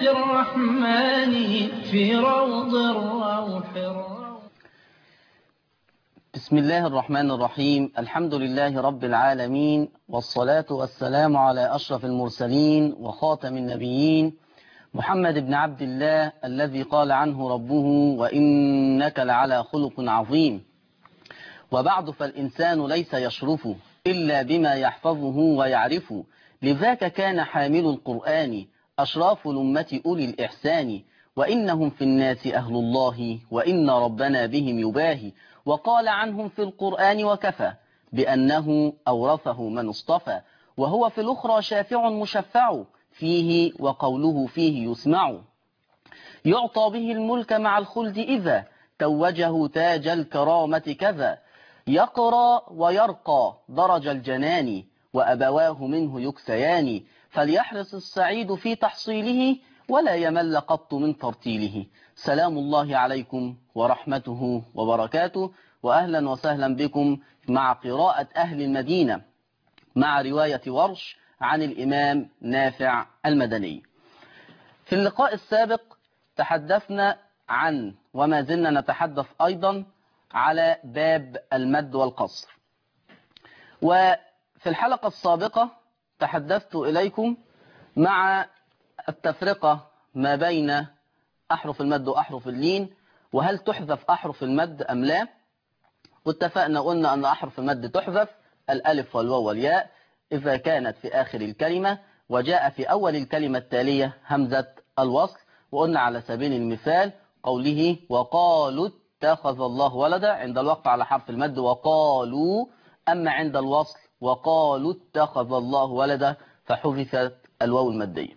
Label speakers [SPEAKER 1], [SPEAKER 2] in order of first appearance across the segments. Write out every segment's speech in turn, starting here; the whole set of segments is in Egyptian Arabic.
[SPEAKER 1] الرحمن في روض الروح الروح
[SPEAKER 2] بسم الله الرحمن الرحيم الحمد لله رب العالمين والصلاة والسلام على أشرف المرسلين وخاتم النبيين محمد بن عبد الله الذي قال عنه ربه وإنك لعلى خلق عظيم وبعد فالإنسان ليس يشرف إلا بما يحفظه ويعرف لذاك كان حامل القرآن أشراف الأمة أولي الإحسان وإنهم في الناس أهل الله وإن ربنا بهم يباهي وقال عنهم في القرآن وكفى بأنه أورثه من اصطفى وهو في الأخرى شافع مشفع فيه وقوله فيه يسمع يعطى به الملك مع الخلد إذا توجه تاج الكرامة كذا يقرى ويرقى درج الجنان وأبواه منه يكسيان فليحرص السعيد في تحصيله ولا يمل قط من ترتيله سلام الله عليكم ورحمته وبركاته وأهلا وسهلا بكم مع قراءة أهل المدينة مع رواية ورش عن الإمام نافع المدني في اللقاء السابق تحدثنا عن وما زلنا نتحدث أيضا على باب المد والقصر وفي الحلقة السابقة تحدثت إليكم مع التفرقة ما بين أحرف المد وأحرف اللين وهل تحذف أحرف المد أم لا واتفقنا قلنا أن أحرف المد تحذف الألف والواو والياء إذا كانت في آخر الكلمة وجاء في أول الكلمة التالية همزة الوصل وقلنا على سبيل المثال قوله وقالوا اتخذ الله ولدا عند الوقف على حرف المد وقالوا أما عند الوصل وقالوا اتخذ الله ولدا فحذفت الواو المادية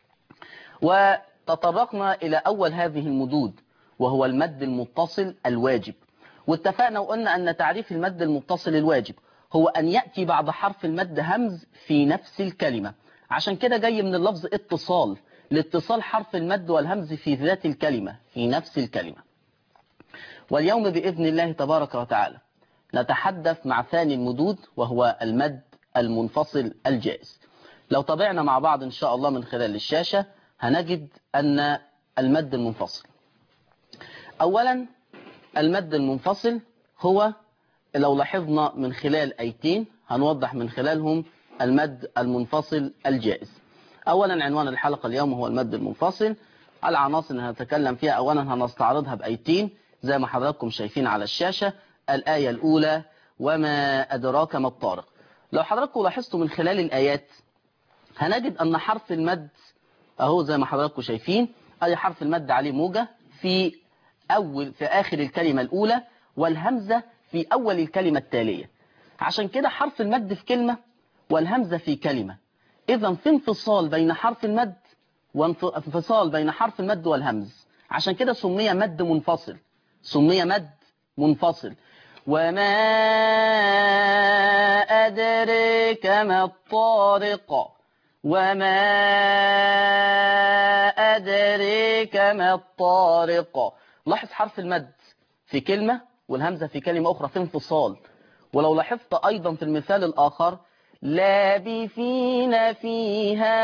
[SPEAKER 2] وتطرقنا إلى أول هذه المدود وهو المد المتصل الواجب واتفقنا وقلنا أن تعريف المد المتصل الواجب هو أن يأتي بعد حرف المد همز في نفس الكلمة عشان كده جاي من اللفظ اتصال لاتصال حرف المد والهمز في ذات الكلمة في نفس الكلمة واليوم بإذن الله تبارك وتعالى نتحدث مع ثاني المدود وهو المد المنفصل الجائز لو طبعنا مع بعض إن شاء الله من خلال الشاشة هنجد أن المد المنفصل أولا المد المنفصل هو لو لاحظنا من خلال أيتين هنوضح من خلالهم المد المنفصل الجائز أولا عنوان الحلقة اليوم هو المد المنفصل العناصر اللي هنتكلم فيها أولا هنستعرضها بأيتين زي ما حضراتكم شايفين على الشاشة الآية الأولى وما أدراك ما الطارق لو حضراتكم لاحظتوا من خلال الآيات هنجد أن حرف المد أهو زي ما حضراتكم شايفين أي حرف المد عليه موجة في أول في آخر الكلمة الأولى والهمزة في أول الكلمة التالية عشان كده حرف المد في كلمة والهمزة في كلمة إذا في انفصال بين حرف المد وانفصال بين حرف المد والهمز عشان كده سمي مد منفصل سمي مد منفصل وما أدريك ما الطارق وما أدريك ما الطارق لاحظ حرف المد في كلمة والهمزة في كلمة أخرى في انفصال ولو لاحظت أيضا في المثال الآخر لابثين فيها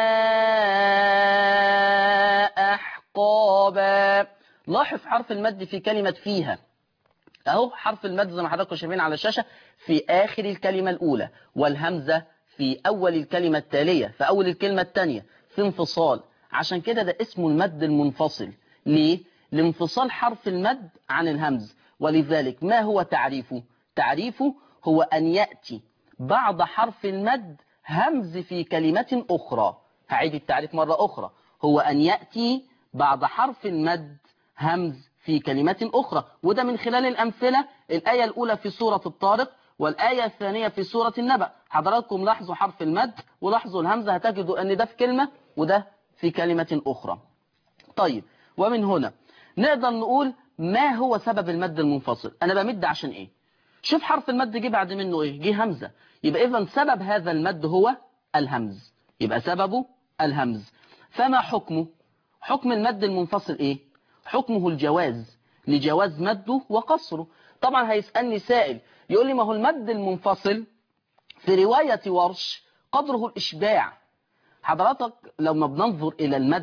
[SPEAKER 2] أحقابا لاحظ حرف المد في كلمة فيها أهو حرف المد زي ما حضراتكم شايفين على الشاشة في آخر الكلمة الأولى والهمزة في أول الكلمة التالية في أول الكلمة الثانية في انفصال عشان كده ده اسمه المد المنفصل ليه؟ لانفصال حرف المد عن الهمز ولذلك ما هو تعريفه؟ تعريفه هو أن يأتي بعد حرف المد همز في كلمة أخرى هعيد التعريف مرة أخرى هو أن يأتي بعد حرف المد همز في كلمة أخرى وده من خلال الأمثلة الآية الأولى في سورة الطارق والآية الثانية في سورة النبأ حضراتكم لاحظوا حرف المد ولاحظوا الهمزة هتجدوا أن ده في كلمة وده في كلمة أخرى طيب ومن هنا نقدر نقول ما هو سبب المد المنفصل أنا بمد عشان إيه شوف حرف المد جه بعد منه إيه جه همزة يبقى إذا سبب هذا المد هو الهمز يبقى سببه الهمز فما حكمه حكم المد المنفصل إيه حكمه الجواز لجواز مده وقصره طبعا هيسألني سائل يقول لي ما هو المد المنفصل في رواية ورش قدره الإشباع حضرتك لما بننظر إلى المد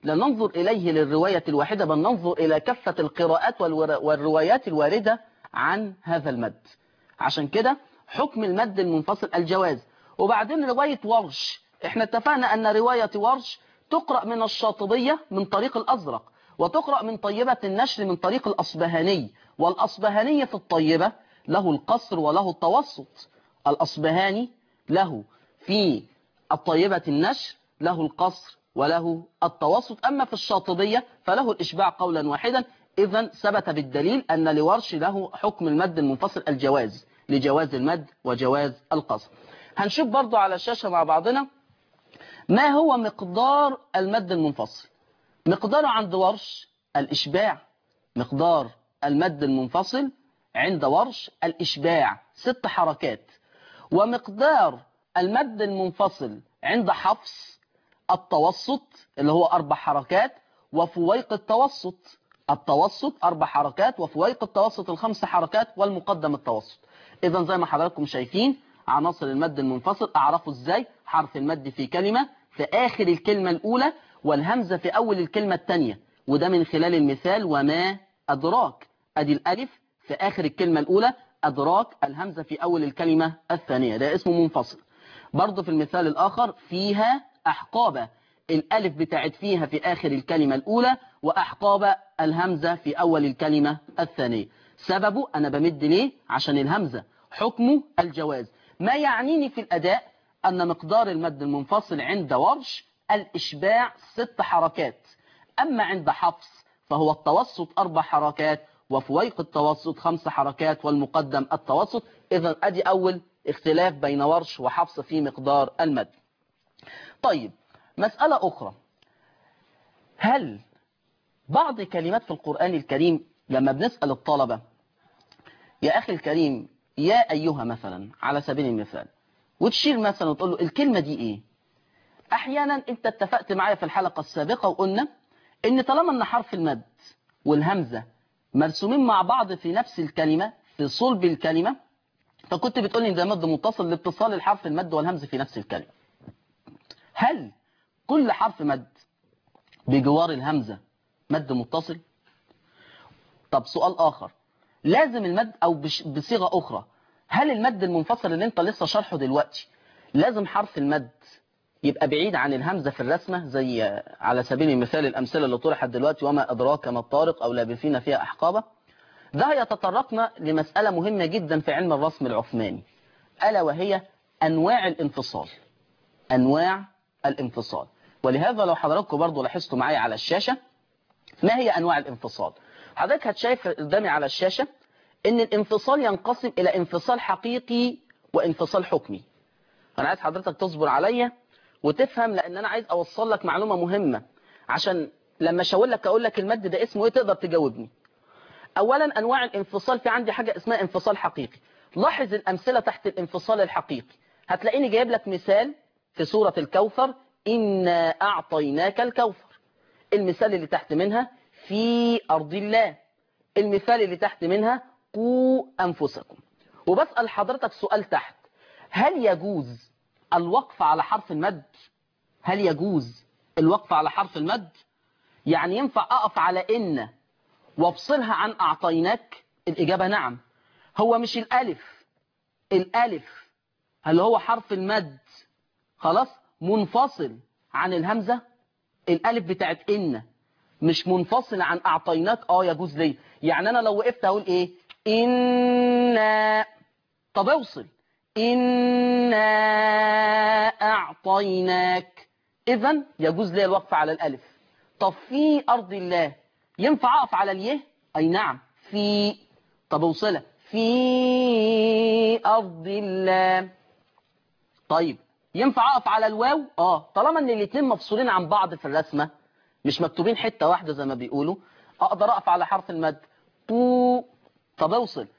[SPEAKER 2] لا ننظر إليه للرواية الواحدة بل ننظر إلى كافة القراءات والور- والروايات الواردة عن هذا المد عشان كده حكم المد المنفصل الجواز وبعدين رواية ورش احنا اتفقنا أن رواية ورش تقرأ من الشاطبية من طريق الأزرق وتقرأ من طيبة النشر من طريق الأصبهاني والأصبهاني في الطيبة له القصر وله التوسط الأصبهاني له في الطيبة النشر له القصر وله التوسط أما في الشاطبية فله الإشباع قولا واحدا إذا ثبت بالدليل أن لورش له حكم المد المنفصل الجواز لجواز المد وجواز القصر هنشوف برضو على الشاشة مع بعضنا ما هو مقدار المد المنفصل مقداره عند ورش الإشباع مقدار المد المنفصل عند ورش الإشباع ست حركات ومقدار المد المنفصل عند حفص التوسط اللي هو أربع حركات وفويق التوسط التوسط أربع حركات وفويق التوسط الخمس حركات والمقدم التوسط إذا زي ما حضراتكم شايفين عناصر المد المنفصل أعرفه إزاي حرف المد في كلمة في آخر الكلمة الأولى والهمزة في أول الكلمة الثانية وده من خلال المثال وما أدراك أدي الألف في آخر الكلمة الأولى أدراك الهمزة في أول الكلمة الثانية ده اسمه منفصل برضه في المثال الآخر فيها أحقابة الألف بتاعت فيها في آخر الكلمة الأولى وأحقاب الهمزة في أول الكلمة الثانية سببه أنا بمد ليه عشان الهمزة حكمه الجواز ما يعنيني في الأداء أن مقدار المد المنفصل عند ورش الإشباع ست حركات أما عند حفص فهو التوسط أربع حركات وفويق التوسط خمس حركات والمقدم التوسط إذا أدي أول اختلاف بين ورش وحفص في مقدار المد طيب مسألة أخرى هل بعض كلمات في القرآن الكريم لما بنسأل الطلبة يا أخي الكريم يا أيها مثلا على سبيل المثال وتشير مثلا وتقول له الكلمة دي إيه أحيانا أنت اتفقت معايا في الحلقة السابقة وقلنا إن طالما إن حرف المد والهمزة مرسومين مع بعض في نفس الكلمة في صلب الكلمة فكنت بتقول لي ده مد متصل لاتصال الحرف المد والهمزة في نفس الكلمة هل كل حرف مد بجوار الهمزة مد متصل طب سؤال آخر لازم المد أو بش- بصيغة أخرى هل المد المنفصل اللي انت لسه شرحه دلوقتي لازم حرف المد يبقى بعيد عن الهمزة في الرسمة زي على سبيل المثال الأمثلة اللي طرحت دلوقتي وما أدراك ما الطارق أو لابثين فيها أحقابة ده يتطرقنا لمسألة مهمة جدا في علم الرسم العثماني ألا وهي أنواع الانفصال أنواع الانفصال ولهذا لو حضراتكم برضو لاحظتوا معايا على الشاشة ما هي أنواع الانفصال حضرتك هتشايف قدامي على الشاشة ان الانفصال ينقسم الى انفصال حقيقي وانفصال حكمي انا عايز حضرتك تصبر عليا وتفهم لان انا عايز اوصل لك معلومة مهمة عشان لما اشاور لك اقول لك المد ده اسمه ايه تقدر تجاوبني اولا انواع الانفصال في عندي حاجة اسمها انفصال حقيقي لاحظ الامثلة تحت الانفصال الحقيقي هتلاقيني جايب لك مثال في سورة الكوثر إنا أعطيناك الكوثر المثال اللي تحت منها في أرض الله المثال اللي تحت منها قوا أنفسكم وبسأل حضرتك سؤال تحت هل يجوز الوقف على حرف المد هل يجوز الوقف على حرف المد يعني ينفع أقف على إن وافصلها عن أعطيناك الإجابة نعم هو مش الألف الألف هل هو حرف المد خلاص منفصل عن الهمزة الألف بتاعت إن مش منفصل عن أعطيناك آه يجوز لي يعني أنا لو وقفت أقول إيه إنا طب اوصل إنا أعطيناك إذا يجوز لي الوقف على الألف طب في أرض الله ينفع أقف على اليه أي نعم في طب اوصلها في أرض الله طيب ينفع أقف على الواو آه طالما إن الاتنين مفصولين عن بعض في الرسمة مش مكتوبين حتة واحدة زي ما بيقولوا أقدر أقف على حرف المد قو طب اوصل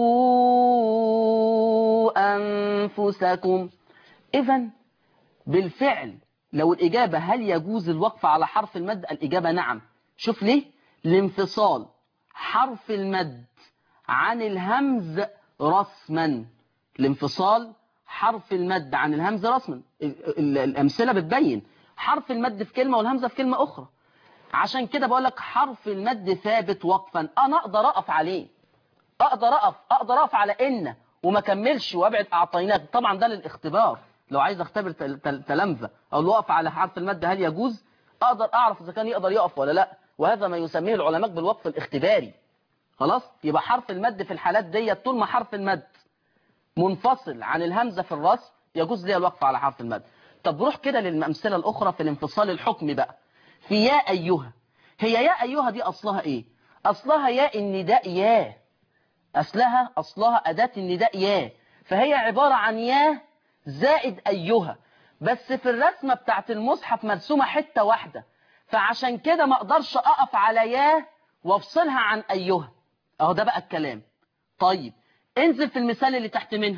[SPEAKER 2] قوا أنفسكم إذا بالفعل لو الإجابة هل يجوز الوقف على حرف المد الإجابة نعم شوف ليه لانفصال حرف المد عن الهمز رسما الانفصال حرف المد عن الهمز رسما ال- ال- الأمثلة بتبين حرف المد في كلمة والهمزة في كلمة أخرى عشان كده بقول لك حرف المد ثابت وقفا انا اقدر اقف عليه اقدر اقف اقدر اقف على ان وما كملش وابعد اعطيناك طبعا ده للاختبار لو عايز اختبر تل- تل- تلامذه او لو اقف على حرف المد هل يجوز اقدر اعرف اذا كان يقدر يقف ولا لا وهذا ما يسميه العلماء بالوقف الاختباري خلاص يبقى حرف المد في الحالات دي طول ما حرف المد منفصل عن الهمزه في الراس يجوز لي الوقف على حرف المد طب روح كده للامثله الاخرى في الانفصال الحكمي بقى في يا ايها هي يا ايها دي اصلها ايه اصلها يا النداء يا أصلها أصلها أداة النداء يا فهي عبارة عن يا زائد أيها بس في الرسمة بتاعت المصحف مرسومة حتة واحدة فعشان كده ما أقدرش أقف على يا وافصلها عن أيها أهو ده بقى الكلام طيب انزل في المثال اللي تحت منها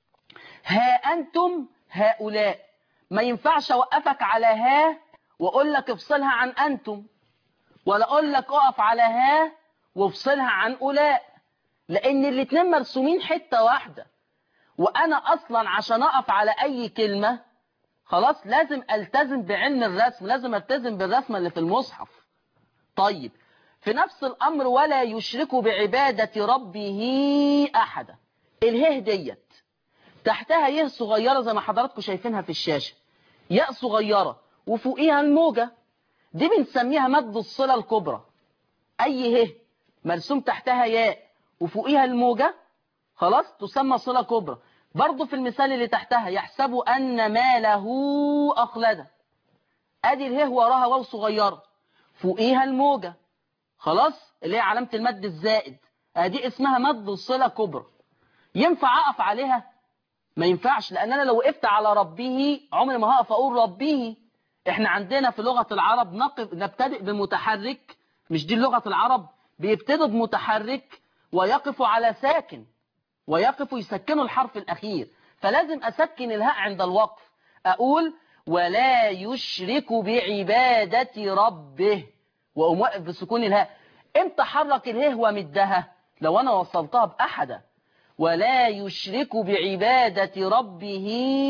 [SPEAKER 2] ها أنتم هؤلاء ما ينفعش أوقفك على ها وأقول لك افصلها عن أنتم ولا أقول لك أقف على ها وافصلها عن أولاء لان الاتنين مرسومين حتة واحدة وانا اصلا عشان اقف على اي كلمة خلاص لازم التزم بعلم الرسم لازم التزم بالرسمة اللي في المصحف طيب في نفس الامر ولا يشرك بعبادة ربه احدا اله ديت تحتها يه صغيرة زي ما حضراتكم شايفينها في الشاشة ياء صغيرة وفوقيها الموجة دي بنسميها مد الصلة الكبرى اي ه مرسوم تحتها ياء وفوقيها الموجة خلاص تسمى صلة كبرى برضو في المثال اللي تحتها يحسب أن ماله أخلده أدي اله وراها واو صغيرة فوقيها الموجة خلاص اللي هي علامة المد الزائد أدي اسمها مد الصلة كبرى ينفع أقف عليها ما ينفعش لأن أنا لو وقفت على ربه عمري ما هقف أقول ربه احنا عندنا في لغة العرب نقف نبتدئ بمتحرك مش دي لغة العرب بيبتدوا بمتحرك ويقف على ساكن ويقف يسكنوا الحرف الأخير فلازم أسكن الهاء عند الوقف أقول ولا يشرك بعبادة ربه وأقوم واقف بسكون الهاء امتى حرك الهاء ومدها لو أنا وصلتها بأحد ولا يشرك بعبادة ربه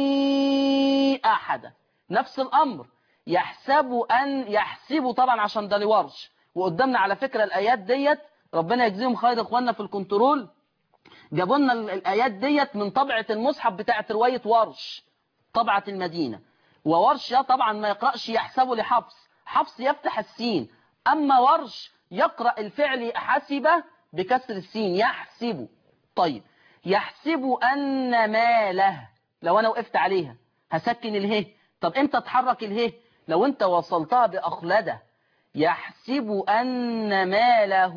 [SPEAKER 2] أحدا نفس الأمر يحسب أن يحسب طبعا عشان ده لورش وقدامنا على فكرة الآيات ديت ربنا يجزيهم خير اخواننا في الكنترول جابوا لنا الآيات ديت من طبعة المصحف بتاعة رواية ورش طبعة المدينة وورش يا طبعا ما يقرأش يحسبه لحفص حفص يفتح السين أما ورش يقرأ الفعل حسب بكسر السين يحسب طيب يحسب أن ماله لو أنا وقفت عليها هسكن اله طب امتى تحرك اله لو انت وصلتها بأخلده يحسب أن ماله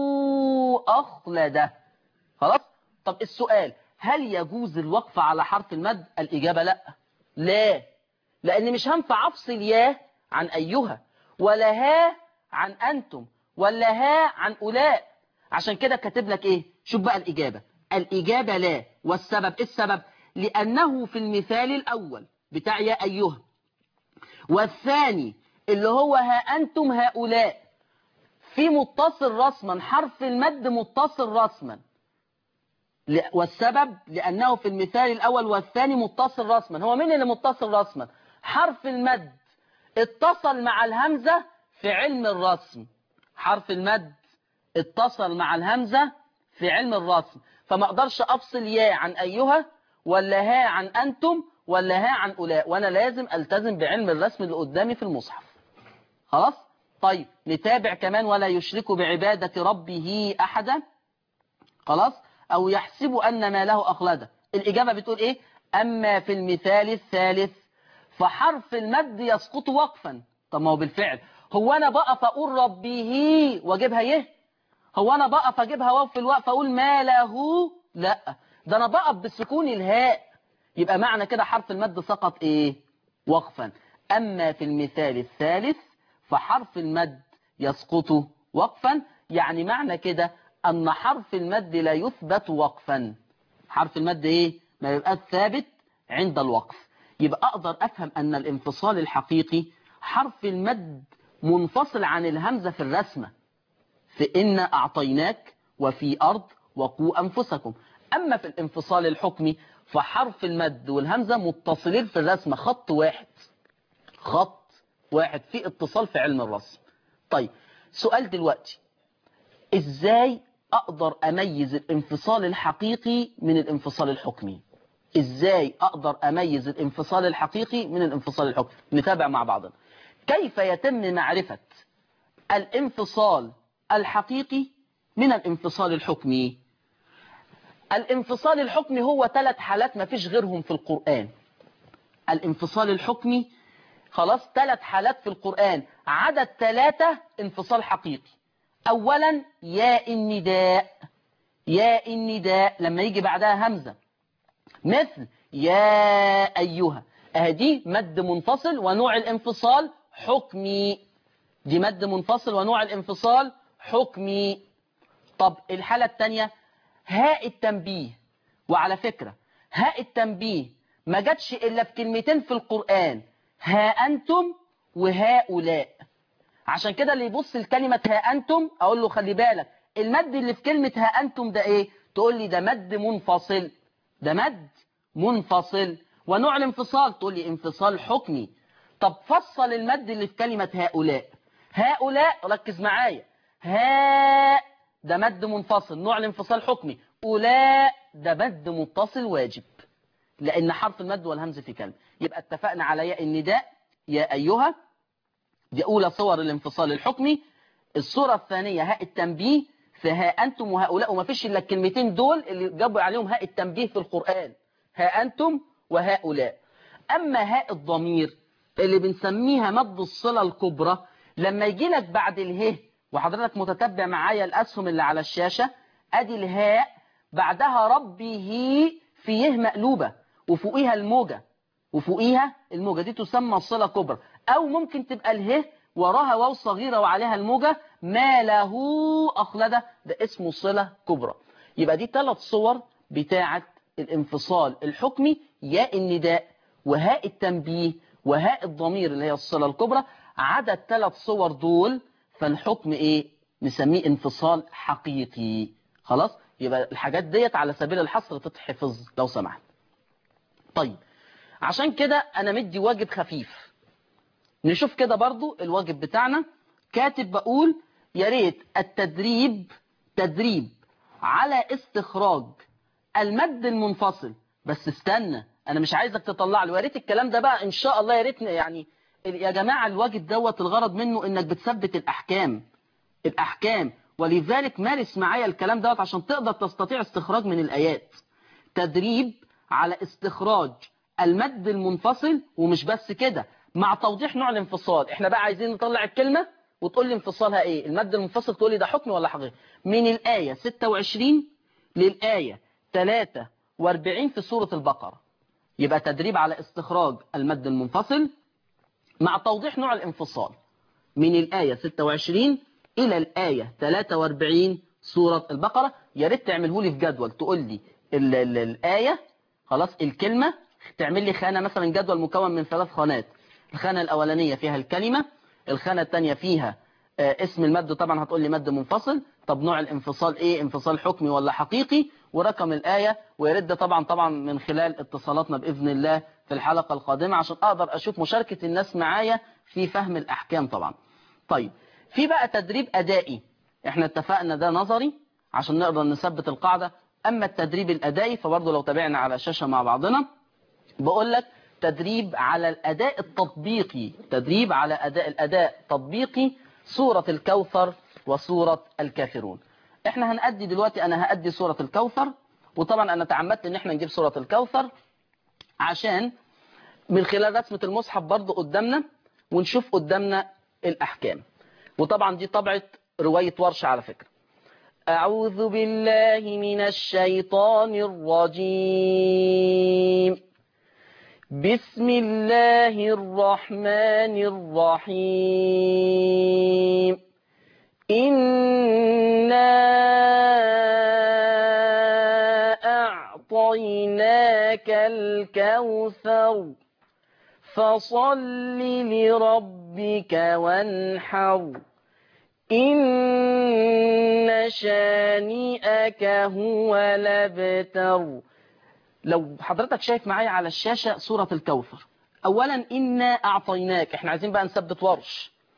[SPEAKER 2] أخلده خلاص طب السؤال هل يجوز الوقف على حرف المد الإجابة لا لا لأن مش هنفع أفصل يا عن أيها ولا ها عن أنتم ولا ها عن أولاء عشان كده كاتب لك إيه شوف بقى الإجابة الإجابة لا والسبب إيه السبب لأنه في المثال الأول بتاع يا أيها والثاني اللي هو ها أنتم هؤلاء في متصل رسما حرف المد متصل رسما والسبب لأنه في المثال الأول والثاني متصل رسما هو مين اللي متصل رسما حرف المد اتصل مع الهمزة في علم الرسم حرف المد اتصل مع الهمزة في علم الرسم فما اقدرش أفصل يا عن أيها ولا ها عن أنتم ولا ها عن أولاء وأنا لازم ألتزم بعلم الرسم اللي قدامي في المصحف خلاص طيب نتابع كمان ولا يشرك بعبادة ربه أحدا خلاص أو يحسب أن ما له أخلده الإجابة بتقول إيه أما في المثال الثالث فحرف المد يسقط وقفا طب ما هو بالفعل هو أنا بقف أقول ربه واجيبها يه هو أنا بقف أجيبها واو في الوقف أقول ما له لا ده أنا بقف بسكون الهاء يبقى معنى كده حرف المد سقط إيه وقفا أما في المثال الثالث فحرف المد يسقط وقفا يعني معنى كده أن حرف المد لا يثبت وقفا حرف المد إيه ما يبقى ثابت عند الوقف يبقى أقدر أفهم أن الانفصال الحقيقي حرف المد منفصل عن الهمزة في الرسمة في إن أعطيناك وفي أرض وقوا أنفسكم أما في الانفصال الحكمي فحرف المد والهمزة متصلين في الرسمة خط واحد خط واحد في اتصال في علم الرسم طيب سؤال دلوقتي ازاي اقدر اميز الانفصال الحقيقي من الانفصال الحكمي ازاي اقدر اميز الانفصال الحقيقي من الانفصال الحكمي نتابع مع بعضنا كيف يتم معرفة الانفصال الحقيقي من الانفصال الحكمي الانفصال الحكمي هو ثلاث حالات ما فيش غيرهم في القرآن الانفصال الحكمي خلاص ثلاث حالات في القرآن عدد ثلاثة انفصال حقيقي اولا يا النداء يا النداء لما يجي بعدها همزة مثل يا أيها أهدي مد منفصل ونوع الانفصال حكمي دي مد منفصل ونوع الانفصال حكمي طب الحالة الثانية هاء التنبيه وعلى فكرة هاء التنبيه ما جاتش إلا في كلمتين في القرآن ها أنتم وهؤلاء عشان كده اللي يبص لكلمة ها أنتم أقول له خلي بالك المد اللي في كلمة ها أنتم ده إيه تقول لي ده مد منفصل ده مد منفصل ونوع الانفصال تقول لي انفصال حكمي طب فصل المد اللي في كلمة هؤلاء هؤلاء ركز معايا هاء ده مد منفصل نوع الانفصال حكمي أولاء ده مد متصل واجب لأن حرف المد والهمز في كلمة يبقى اتفقنا على ياء النداء يا أيها دي أولى صور الانفصال الحكمي الصورة الثانية هاء التنبيه فها أنتم وهؤلاء وما فيش إلا الكلمتين دول اللي جابوا عليهم هاء التنبيه في القرآن ها أنتم وهؤلاء أما هاء الضمير اللي بنسميها مد الصلة الكبرى لما يجي لك بعد اله وحضرتك متتبع معايا الأسهم اللي على الشاشة أدي الهاء بعدها ربه فيه مقلوبة وفوقيها الموجة وفوقيها الموجة دي تسمى الصلة كبرى أو ممكن تبقى اله وراها واو صغيرة وعليها الموجة ما له أخلده ده اسمه صلة كبرى يبقى دي ثلاث صور بتاعة الانفصال الحكمي ياء النداء وهاء التنبيه وهاء الضمير اللي هي الصلة الكبرى عدد ثلاث صور دول فالحكم ايه نسميه انفصال حقيقي خلاص يبقى الحاجات ديت على سبيل الحصر تتحفظ لو سمحت طيب عشان كده انا مدي واجب خفيف نشوف كده برضو الواجب بتاعنا كاتب بقول يا ريت التدريب تدريب على استخراج المد المنفصل بس استنى انا مش عايزك تطلع لي ويا ريت الكلام ده بقى ان شاء الله يا ريت يعني يا جماعه الواجب دوت الغرض منه انك بتثبت الاحكام الاحكام ولذلك مارس معايا الكلام دوت عشان تقدر تستطيع استخراج من الايات تدريب على استخراج المد المنفصل ومش بس كده مع توضيح نوع الانفصال احنا بقى عايزين نطلع الكلمة وتقول لي انفصالها ايه المد المنفصل تقول لي ده حكم ولا حقيقي من الآية 26 للآية 43 في سورة البقرة يبقى تدريب على استخراج المد المنفصل مع توضيح نوع الانفصال من الآية 26 إلى الآية 43 سورة البقرة يا ريت تعمله لي في جدول تقول لي ال ال الآية خلاص الكلمة تعمل لي خانة مثلا جدول مكون من ثلاث خانات الخانة الأولانية فيها الكلمة الخانة الثانية فيها آه اسم المد طبعا هتقول لي مد منفصل طب نوع الانفصال ايه انفصال حكمي ولا حقيقي ورقم الآية ويرد طبعا طبعا من خلال اتصالاتنا بإذن الله في الحلقة القادمة عشان أقدر أشوف مشاركة الناس معايا في فهم الأحكام طبعا طيب في بقى تدريب أدائي احنا اتفقنا ده نظري عشان نقدر نثبت القاعدة أما التدريب الأدائي فبرضه لو تابعنا على الشاشة مع بعضنا بقول لك تدريب على الأداء التطبيقي تدريب على أداء الأداء التطبيقي سورة الكوثر وسورة الكافرون احنا هنأدي دلوقتي أنا هأدي سورة الكوثر وطبعا أنا تعمدت إن احنا نجيب سورة الكوثر عشان من خلال رسمة المصحف برضو قدامنا ونشوف قدامنا الأحكام وطبعا دي طبعة رواية ورشة على فكرة أعوذ بالله من الشيطان الرجيم بسم الله الرحمن الرحيم إنا أعطيناك الكوثر فصل لربك وانحر إن شانئك هو لبتر لو حضرتك شايف معايا على الشاشة سورة الكوثر أولا إنا أعطيناك إحنا عايزين بقى نثبت ورش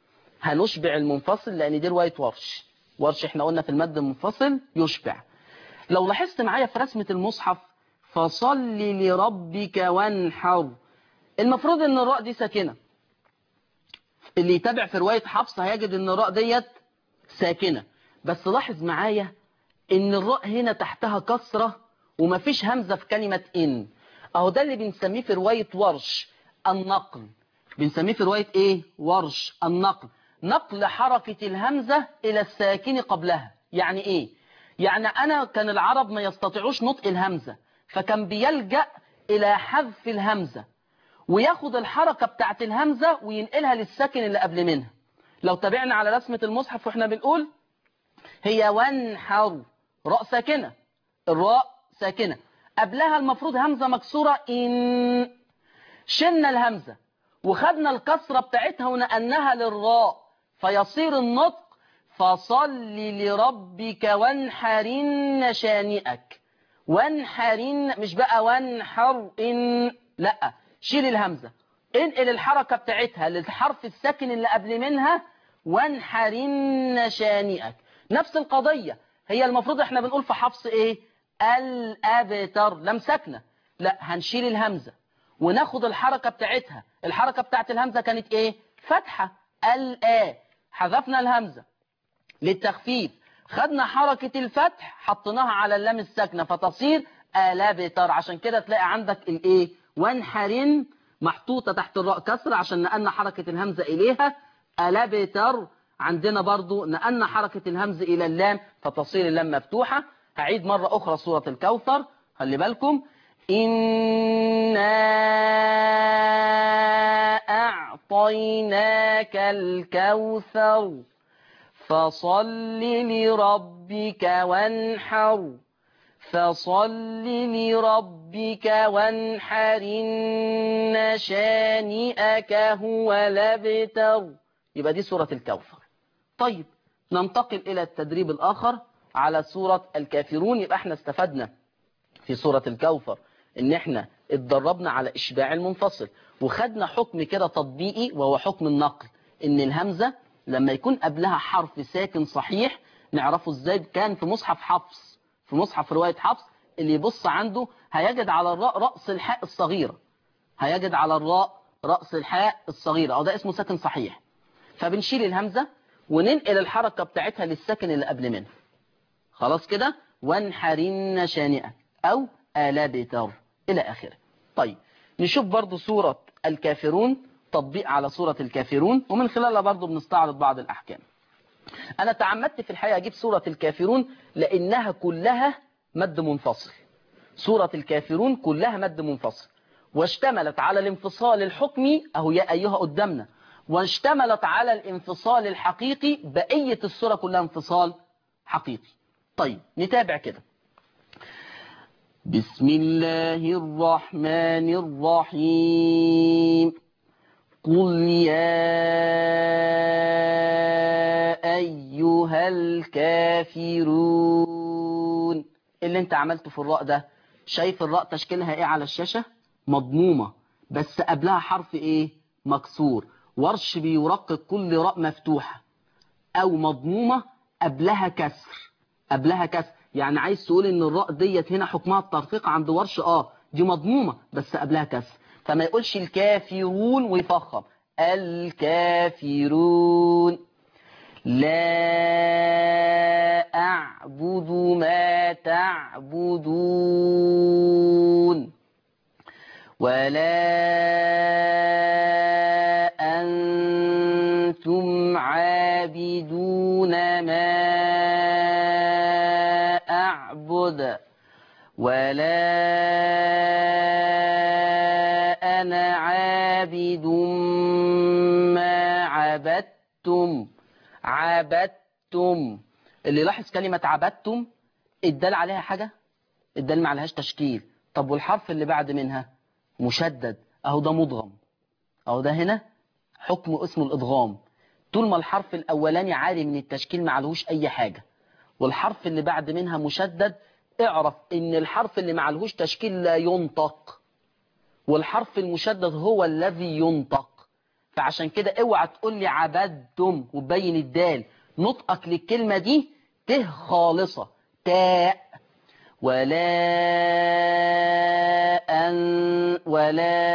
[SPEAKER 2] هنشبع المنفصل لان دي روايه ورش ورش احنا قلنا في المد المنفصل يشبع لو لاحظت معايا في رسمه المصحف فصل لربك وانحر المفروض ان الراء دي ساكنه اللي يتابع في روايه حفص هيجد ان الراء ديت ساكنه بس لاحظ معايا ان الراء هنا تحتها كسره ومفيش همزه في كلمه ان اهو ده اللي بنسميه في روايه ورش النقل بنسميه في روايه ايه ورش النقل نقل حركه الهمزه الى الساكن قبلها يعني ايه يعني انا كان العرب ما يستطيعوش نطق الهمزه فكان بيلجأ الى حذف الهمزه وياخد الحركه بتاعت الهمزه وينقلها للساكن اللي قبل منها لو تابعنا على رسمه المصحف واحنا بنقول هي وانحر راء ساكنه الراء ساكنه قبلها المفروض همزه مكسوره ان شلنا الهمزه وخدنا الكسره بتاعتها ونقلناها للراء فيصير النطق فصل لربك وانحرن شانئك وانحرن مش بقى وانحر ان لا شيل الهمزه انقل الحركه بتاعتها للحرف الساكن اللي قبل منها وانحرن شانئك نفس القضيه هي المفروض احنا بنقول في حفص ايه الابتر لم ساكنه لا هنشيل الهمزه وناخد الحركه بتاعتها الحركه بتاعت الهمزه كانت ايه فتحه الا حذفنا الهمزه للتخفيف خدنا حركه الفتح حطيناها على اللام الساكنه فتصير الابتر عشان كده تلاقي عندك الايه وانحرن محطوطه تحت الراء كسر عشان نقلنا حركه الهمزه اليها الابتر عندنا برضو نقلنا حركه الهمز الى اللام فتصير اللام مفتوحه هعيد مره اخرى سوره الكوثر خلي بالكم إنا أعطيناك الكوثر فصل لربك وانحر فصل لربك وانحر إن شانئك هو لبتر يبقى دي سورة الكوثر طيب ننتقل إلى التدريب الآخر على سورة الكافرون يبقى احنا استفدنا في سورة الكوثر ان احنا اتدربنا على اشباع المنفصل وخدنا حكم كده تطبيقي وهو حكم النقل ان الهمزة لما يكون قبلها حرف ساكن صحيح نعرفه ازاي كان في مصحف حفص في مصحف رواية حفص اللي يبص عنده هيجد على الراء رأس الحاء الصغيرة هيجد على الراء رأس الحاء الصغيرة او ده اسمه ساكن صحيح فبنشيل الهمزة وننقل الحركة بتاعتها للساكن اللي قبل منها خلاص كده وانحرن شانئك او آلابتر إلى آخره طيب نشوف برضو سورة الكافرون تطبيق على سورة الكافرون ومن خلالها برضو بنستعرض بعض الأحكام أنا تعمدت في الحقيقة أجيب سورة الكافرون لأنها كلها مد منفصل سورة الكافرون كلها مد منفصل واشتملت على الانفصال الحكمي أهو يا أيها قدامنا واشتملت على الانفصال الحقيقي بقية السورة كلها انفصال حقيقي طيب نتابع كده بسم الله الرحمن الرحيم قل يا أيها الكافرون اللي انت عملته في الراء ده شايف الراء تشكيلها ايه على الشاشة مضمومة بس قبلها حرف ايه مكسور ورش بيرقق كل راء مفتوحة او مضمومة قبلها كسر قبلها كسر يعني عايز تقول ان الراء ديت هنا حكمها الترقيق عند ورش اه دي مضمومة بس قبلها كسر فما يقولش الكافرون ويفخم الكافرون لا أعبد ما تعبدون ولا أنتم عابدون ما أعبد ولا أنا عابد ما عبدتم عبدتم اللي لاحظ كلمة عبدتم الدال عليها حاجة الدال ما عليهاش تشكيل طب والحرف اللي بعد منها مشدد اهو ده مضغم اهو ده هنا حكم اسمه الادغام طول ما الحرف الاولاني عالي من التشكيل ما عليهوش اي حاجة والحرف اللي بعد منها مشدد اعرف ان الحرف اللي معلهوش تشكيل لا ينطق والحرف المشدد هو الذي ينطق فعشان كده اوعى تقول لي عبدتم وبين الدال نطقك للكلمة دي ته خالصة تاء ولا أن ولا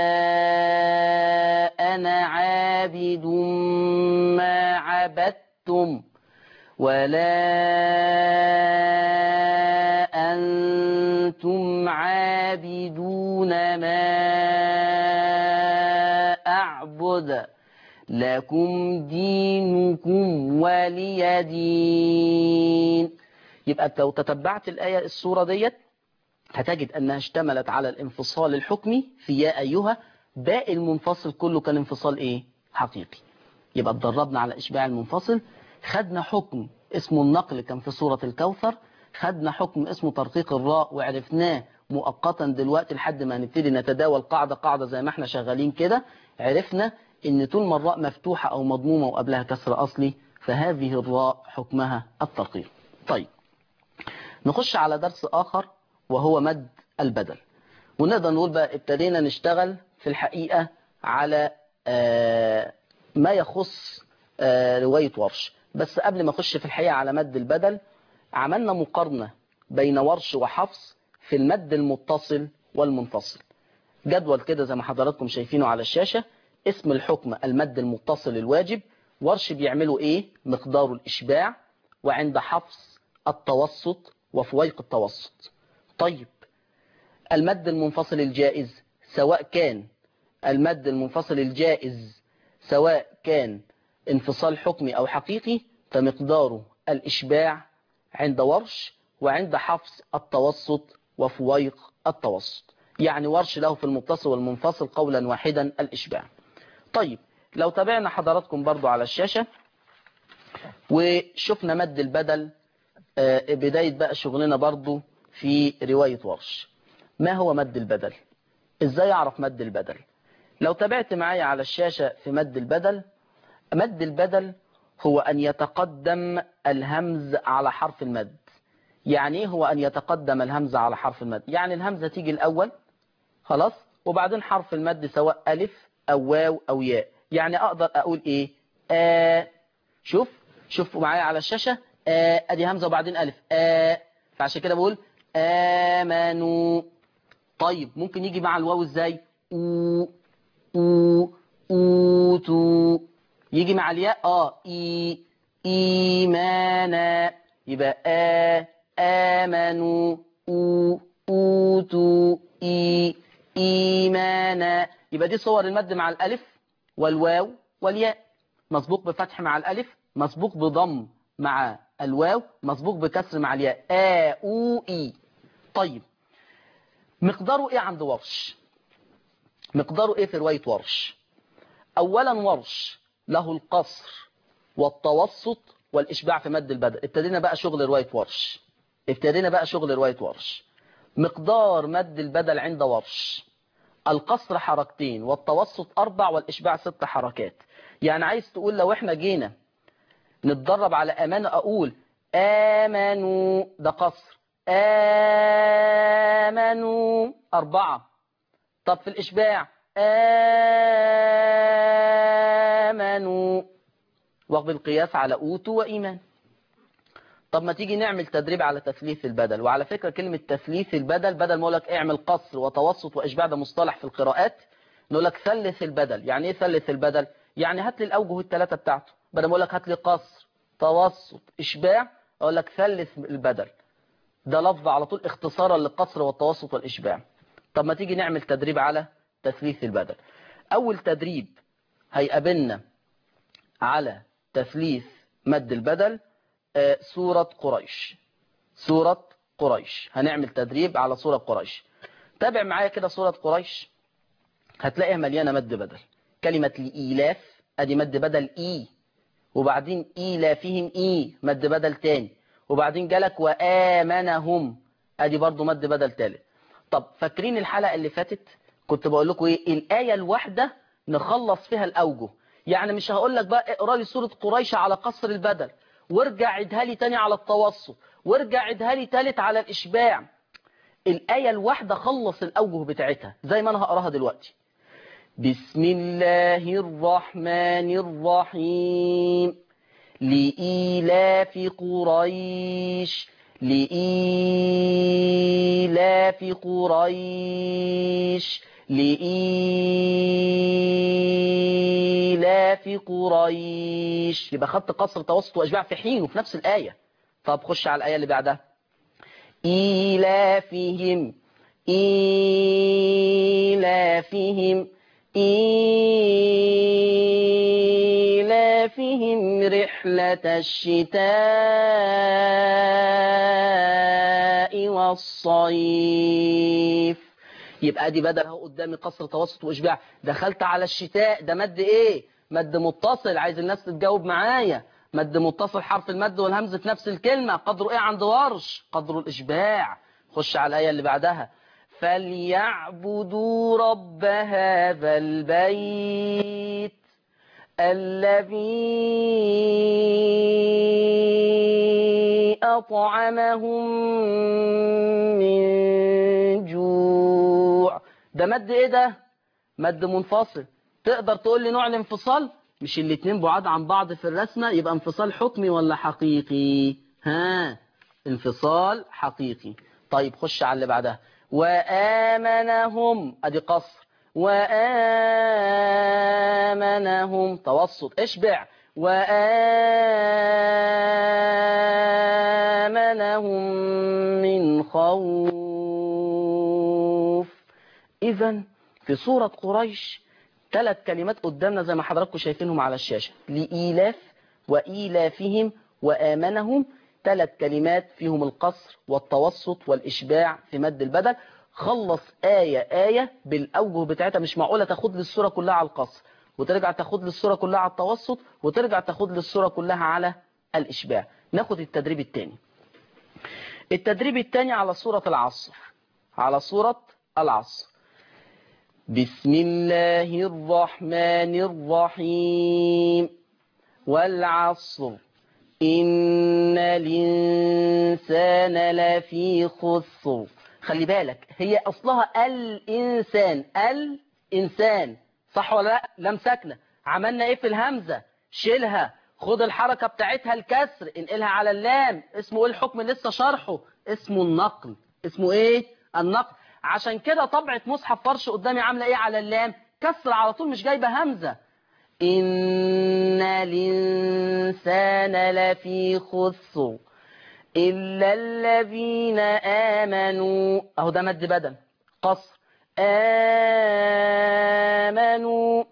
[SPEAKER 2] أنا عابد ما عبدتم ولا أنتم عابدون ما أعبد لكم دينكم ولي دين يبقى لو تتبعت الآية السورة ديت هتجد أنها اشتملت على الانفصال الحكمي في يا أيها باقي المنفصل كله كان انفصال إيه؟ حقيقي يبقى اتدربنا على إشباع المنفصل خدنا حكم اسمه النقل كان في سورة الكوثر خدنا حكم اسمه ترقيق الراء وعرفناه مؤقتا دلوقتي لحد ما نبتدي نتداول قاعدة قاعدة زي ما احنا شغالين كده عرفنا ان طول ما الراء مفتوحة او مضمومة وقبلها كسر اصلي فهذه الراء حكمها الترقيق طيب نخش على درس اخر وهو مد البدل ونقدر نقول بقى ابتدينا نشتغل في الحقيقة على آه ما يخص آه رواية ورش بس قبل ما اخش في الحقيقة على مد البدل عملنا مقارنة بين ورش وحفص في المد المتصل والمنفصل جدول كده زي ما حضراتكم شايفينه على الشاشة اسم الحكم المد المتصل الواجب ورش بيعملوا ايه مقدار الاشباع وعند حفص التوسط وفويق التوسط طيب المد المنفصل الجائز سواء كان المد المنفصل الجائز سواء كان انفصال حكمي او حقيقي فمقداره الاشباع عند ورش وعند حفص التوسط وفويق التوسط يعني ورش له في المتصل والمنفصل قولا واحدا الإشباع طيب لو تابعنا حضراتكم برضو على الشاشة وشفنا مد البدل بداية بقى شغلنا برضو في رواية ورش ما هو مد البدل ازاي اعرف مد البدل لو تابعت معايا على الشاشة في مد البدل مد البدل هو أن يتقدم الهمز على حرف المد يعني ايه هو أن يتقدم الهمزة على حرف المد يعني الهمزة تيجي الأول خلاص وبعدين حرف المد سواء ألف أو واو أو ياء يعني أقدر أقول إيه آه شوف شوفوا معايا على الشاشة آه أدي همزة وبعدين ألف آه فعشان كده بقول آمنوا طيب ممكن يجي مع الواو إزاي أو أو أوتوا يجي مع الياء آه إي إيمانا يبقى آه آمنوا أو أوتوا إي إيمانا يبقى دي صور المد مع الألف والواو والياء مسبوق بفتح مع الألف مسبوق بضم مع الواو مسبوق بكسر مع الياء آ أو إي طيب مقداره إيه عند ورش مقداره إيه في رواية ورش أولا ورش له القصر والتوسط والإشباع في مد البدل ابتدينا بقى شغل رواية ورش ابتدينا بقى شغل رواية ورش مقدار مد البدل عند ورش القصر حركتين والتوسط أربع والإشباع ست حركات يعني عايز تقول لو احنا جينا نتدرب على أمانة أقول آمنوا ده قصر آمنوا أربعة طب في الإشباع آمنوا وبالقياس على أوتوا وإيمان طب ما تيجي نعمل تدريب على تثليث البدل وعلى فكرة كلمة تثليث البدل بدل ما اقول لك اعمل قصر وتوسط وإشباع ده مصطلح في القراءات نقول لك ثلث البدل يعني ايه ثلث البدل يعني هات لي الأوجه الثلاثة بتاعته بدل ما اقول لك هات لي قصر توسط إشباع أقول لك ثلث البدل ده لفظ على طول اختصارا للقصر والتوسط والإشباع طب ما تيجي نعمل تدريب على تثليث البدل أول تدريب هيقابلنا على تثليث مد البدل سورة قريش سورة قريش هنعمل تدريب على سورة قريش تابع معايا كده سورة قريش هتلاقيها مليانة مد بدل كلمة لإيلاف ادي مد بدل إي وبعدين إيلافهم إي مد بدل تاني وبعدين جالك وآمنهم ادي برضو مد بدل تالت طب فاكرين الحلقة اللي فاتت كنت بقول لكم ايه الآية الواحدة نخلص فيها الأوجه يعني مش هقول لك بقى اقرا لي سورة قريش على قصر البدل وارجع عدها لي تاني على التوسط وارجع عدها لي تالت على الإشباع الآية الواحدة خلص الأوجه بتاعتها زي ما أنا هقراها دلوقتي بسم الله الرحمن الرحيم لإيلاف قريش لإيلاف قريش لإيلاف قريش يبقى خدت قصر توسط وأشباع في حين وفي نفس الآية طب خش على الآية اللي بعدها إيلافهم إيلافهم إيلافهم رحلة الشتاء والصيف يبقى دي بدل اهو قدامي قصر توسط واشباع دخلت على الشتاء ده مد ايه مد متصل عايز الناس تتجاوب معايا مد متصل حرف المد والهمزه في نفس الكلمه قدره ايه عند ورش قدره الاشباع خش على الايه اللي بعدها فليعبدوا رب هذا البيت الذي أطعمهم من جوع ده مد ايه ده مد منفصل تقدر تقول لي نوع الانفصال مش الاتنين بعاد عن بعض في الرسمة يبقى انفصال حكمي ولا حقيقي ها انفصال حقيقي طيب خش على اللي بعدها وآمنهم ادي قصر وآمنهم توسط اشبع وآمنهم من خوف إذا في سورة قريش ثلاث كلمات قدامنا زي ما حضراتكم شايفينهم على الشاشة لإيلاف وإيلافهم وآمنهم ثلاث كلمات فيهم القصر والتوسط والإشباع في مد البدل خلص آية آية بالأوجه بتاعتها مش معقولة تاخد لي الصورة كلها على القصر وترجع تاخد لي الصورة كلها على التوسط وترجع تاخد لي الصورة كلها على الإشباع ناخد التدريب الثاني التدريب الثاني على سورة العصر على سورة العصر بسم الله الرحمن الرحيم والعصر إن الإنسان لفي خسر خلي بالك هي أصلها الإنسان الإنسان صح ولا لا لم ساكنة عملنا إيه في الهمزة شيلها خد الحركة بتاعتها الكسر انقلها على اللام اسمه إيه الحكم لسه شرحه اسمه النقل اسمه إيه النقل عشان كده طبعة مصحف فرش قدامي عاملة إيه على اللام كسر على طول مش جايبة همزة إن الإنسان لفي خسر إلا الذين آمنوا أهو ده مد بدل قصر آمنوا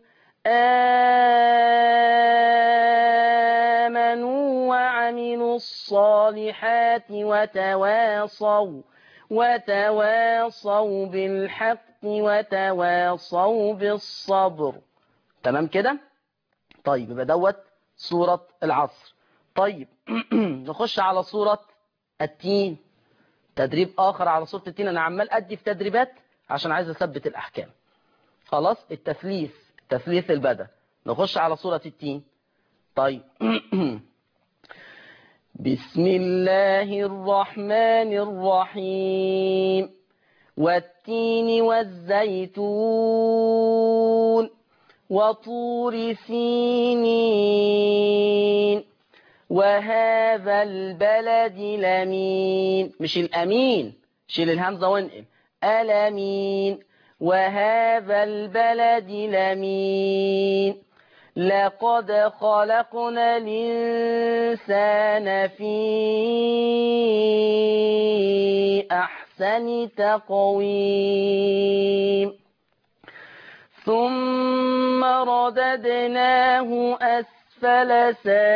[SPEAKER 2] آمنوا وعملوا الصالحات وتواصوا وتواصوا بالحق وتواصوا بالصبر تمام كده طيب يبقى دوت سورة العصر طيب نخش على سورة التين تدريب آخر على سورة التين أنا عمال أدي في تدريبات عشان عايز أثبت الأحكام خلاص التثليث تثليث البدء نخش على سورة التين طيب بسم الله الرحمن الرحيم والتين والزيتون وطور سينين وهذا البلد لمين مش الأمين شيل الهمزة وانقل ألمين وهذا البلد لمين لقد خلقنا الإنسان في أحسن تقويم ثم رددناه أسفل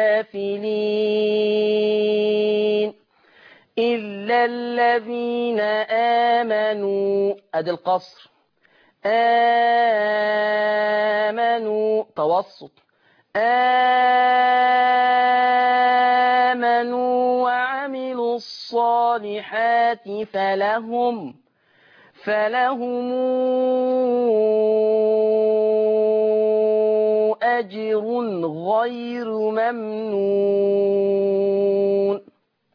[SPEAKER 2] سافلين إلا الذين آمنوا أدي القصر آمنوا توسط آمنوا وعملوا الصالحات فلهم فلهم أجر غير ممنون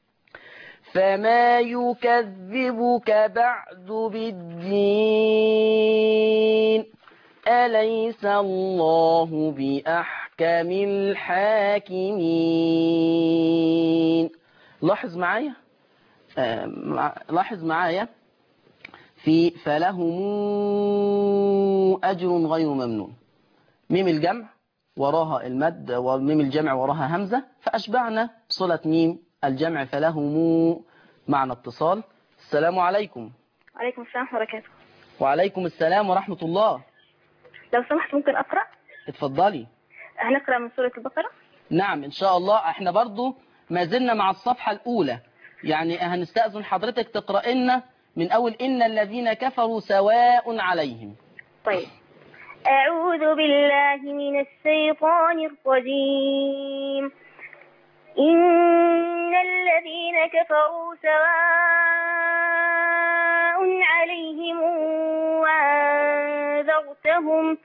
[SPEAKER 2] فما يكذبك بعد بالدين أليس الله بأحكم الحاكمين لاحظ معايا آه، مع- لاحظ معايا في فلهم أجر غير ممنون ميم الجمع وراها المد وميم الجمع وراها همزة فأشبعنا صلة ميم الجمع فلهم معنى اتصال السلام عليكم
[SPEAKER 3] وعليكم السلام ورحمة الله وبركاته
[SPEAKER 2] وعليكم السلام ورحمة الله
[SPEAKER 3] لو سمحت ممكن أقرأ
[SPEAKER 2] اتفضلي
[SPEAKER 3] هنقرأ من سورة البقرة
[SPEAKER 2] نعم ان شاء الله احنا برضو ما زلنا مع الصفحة الاولى يعني هنستأذن حضرتك تقرأ لنا من اول ان الذين كفروا سواء عليهم
[SPEAKER 3] طيب أعوذ بالله من الشيطان الرجيم إن الذين كفروا سواء عليهم وأنذرتهم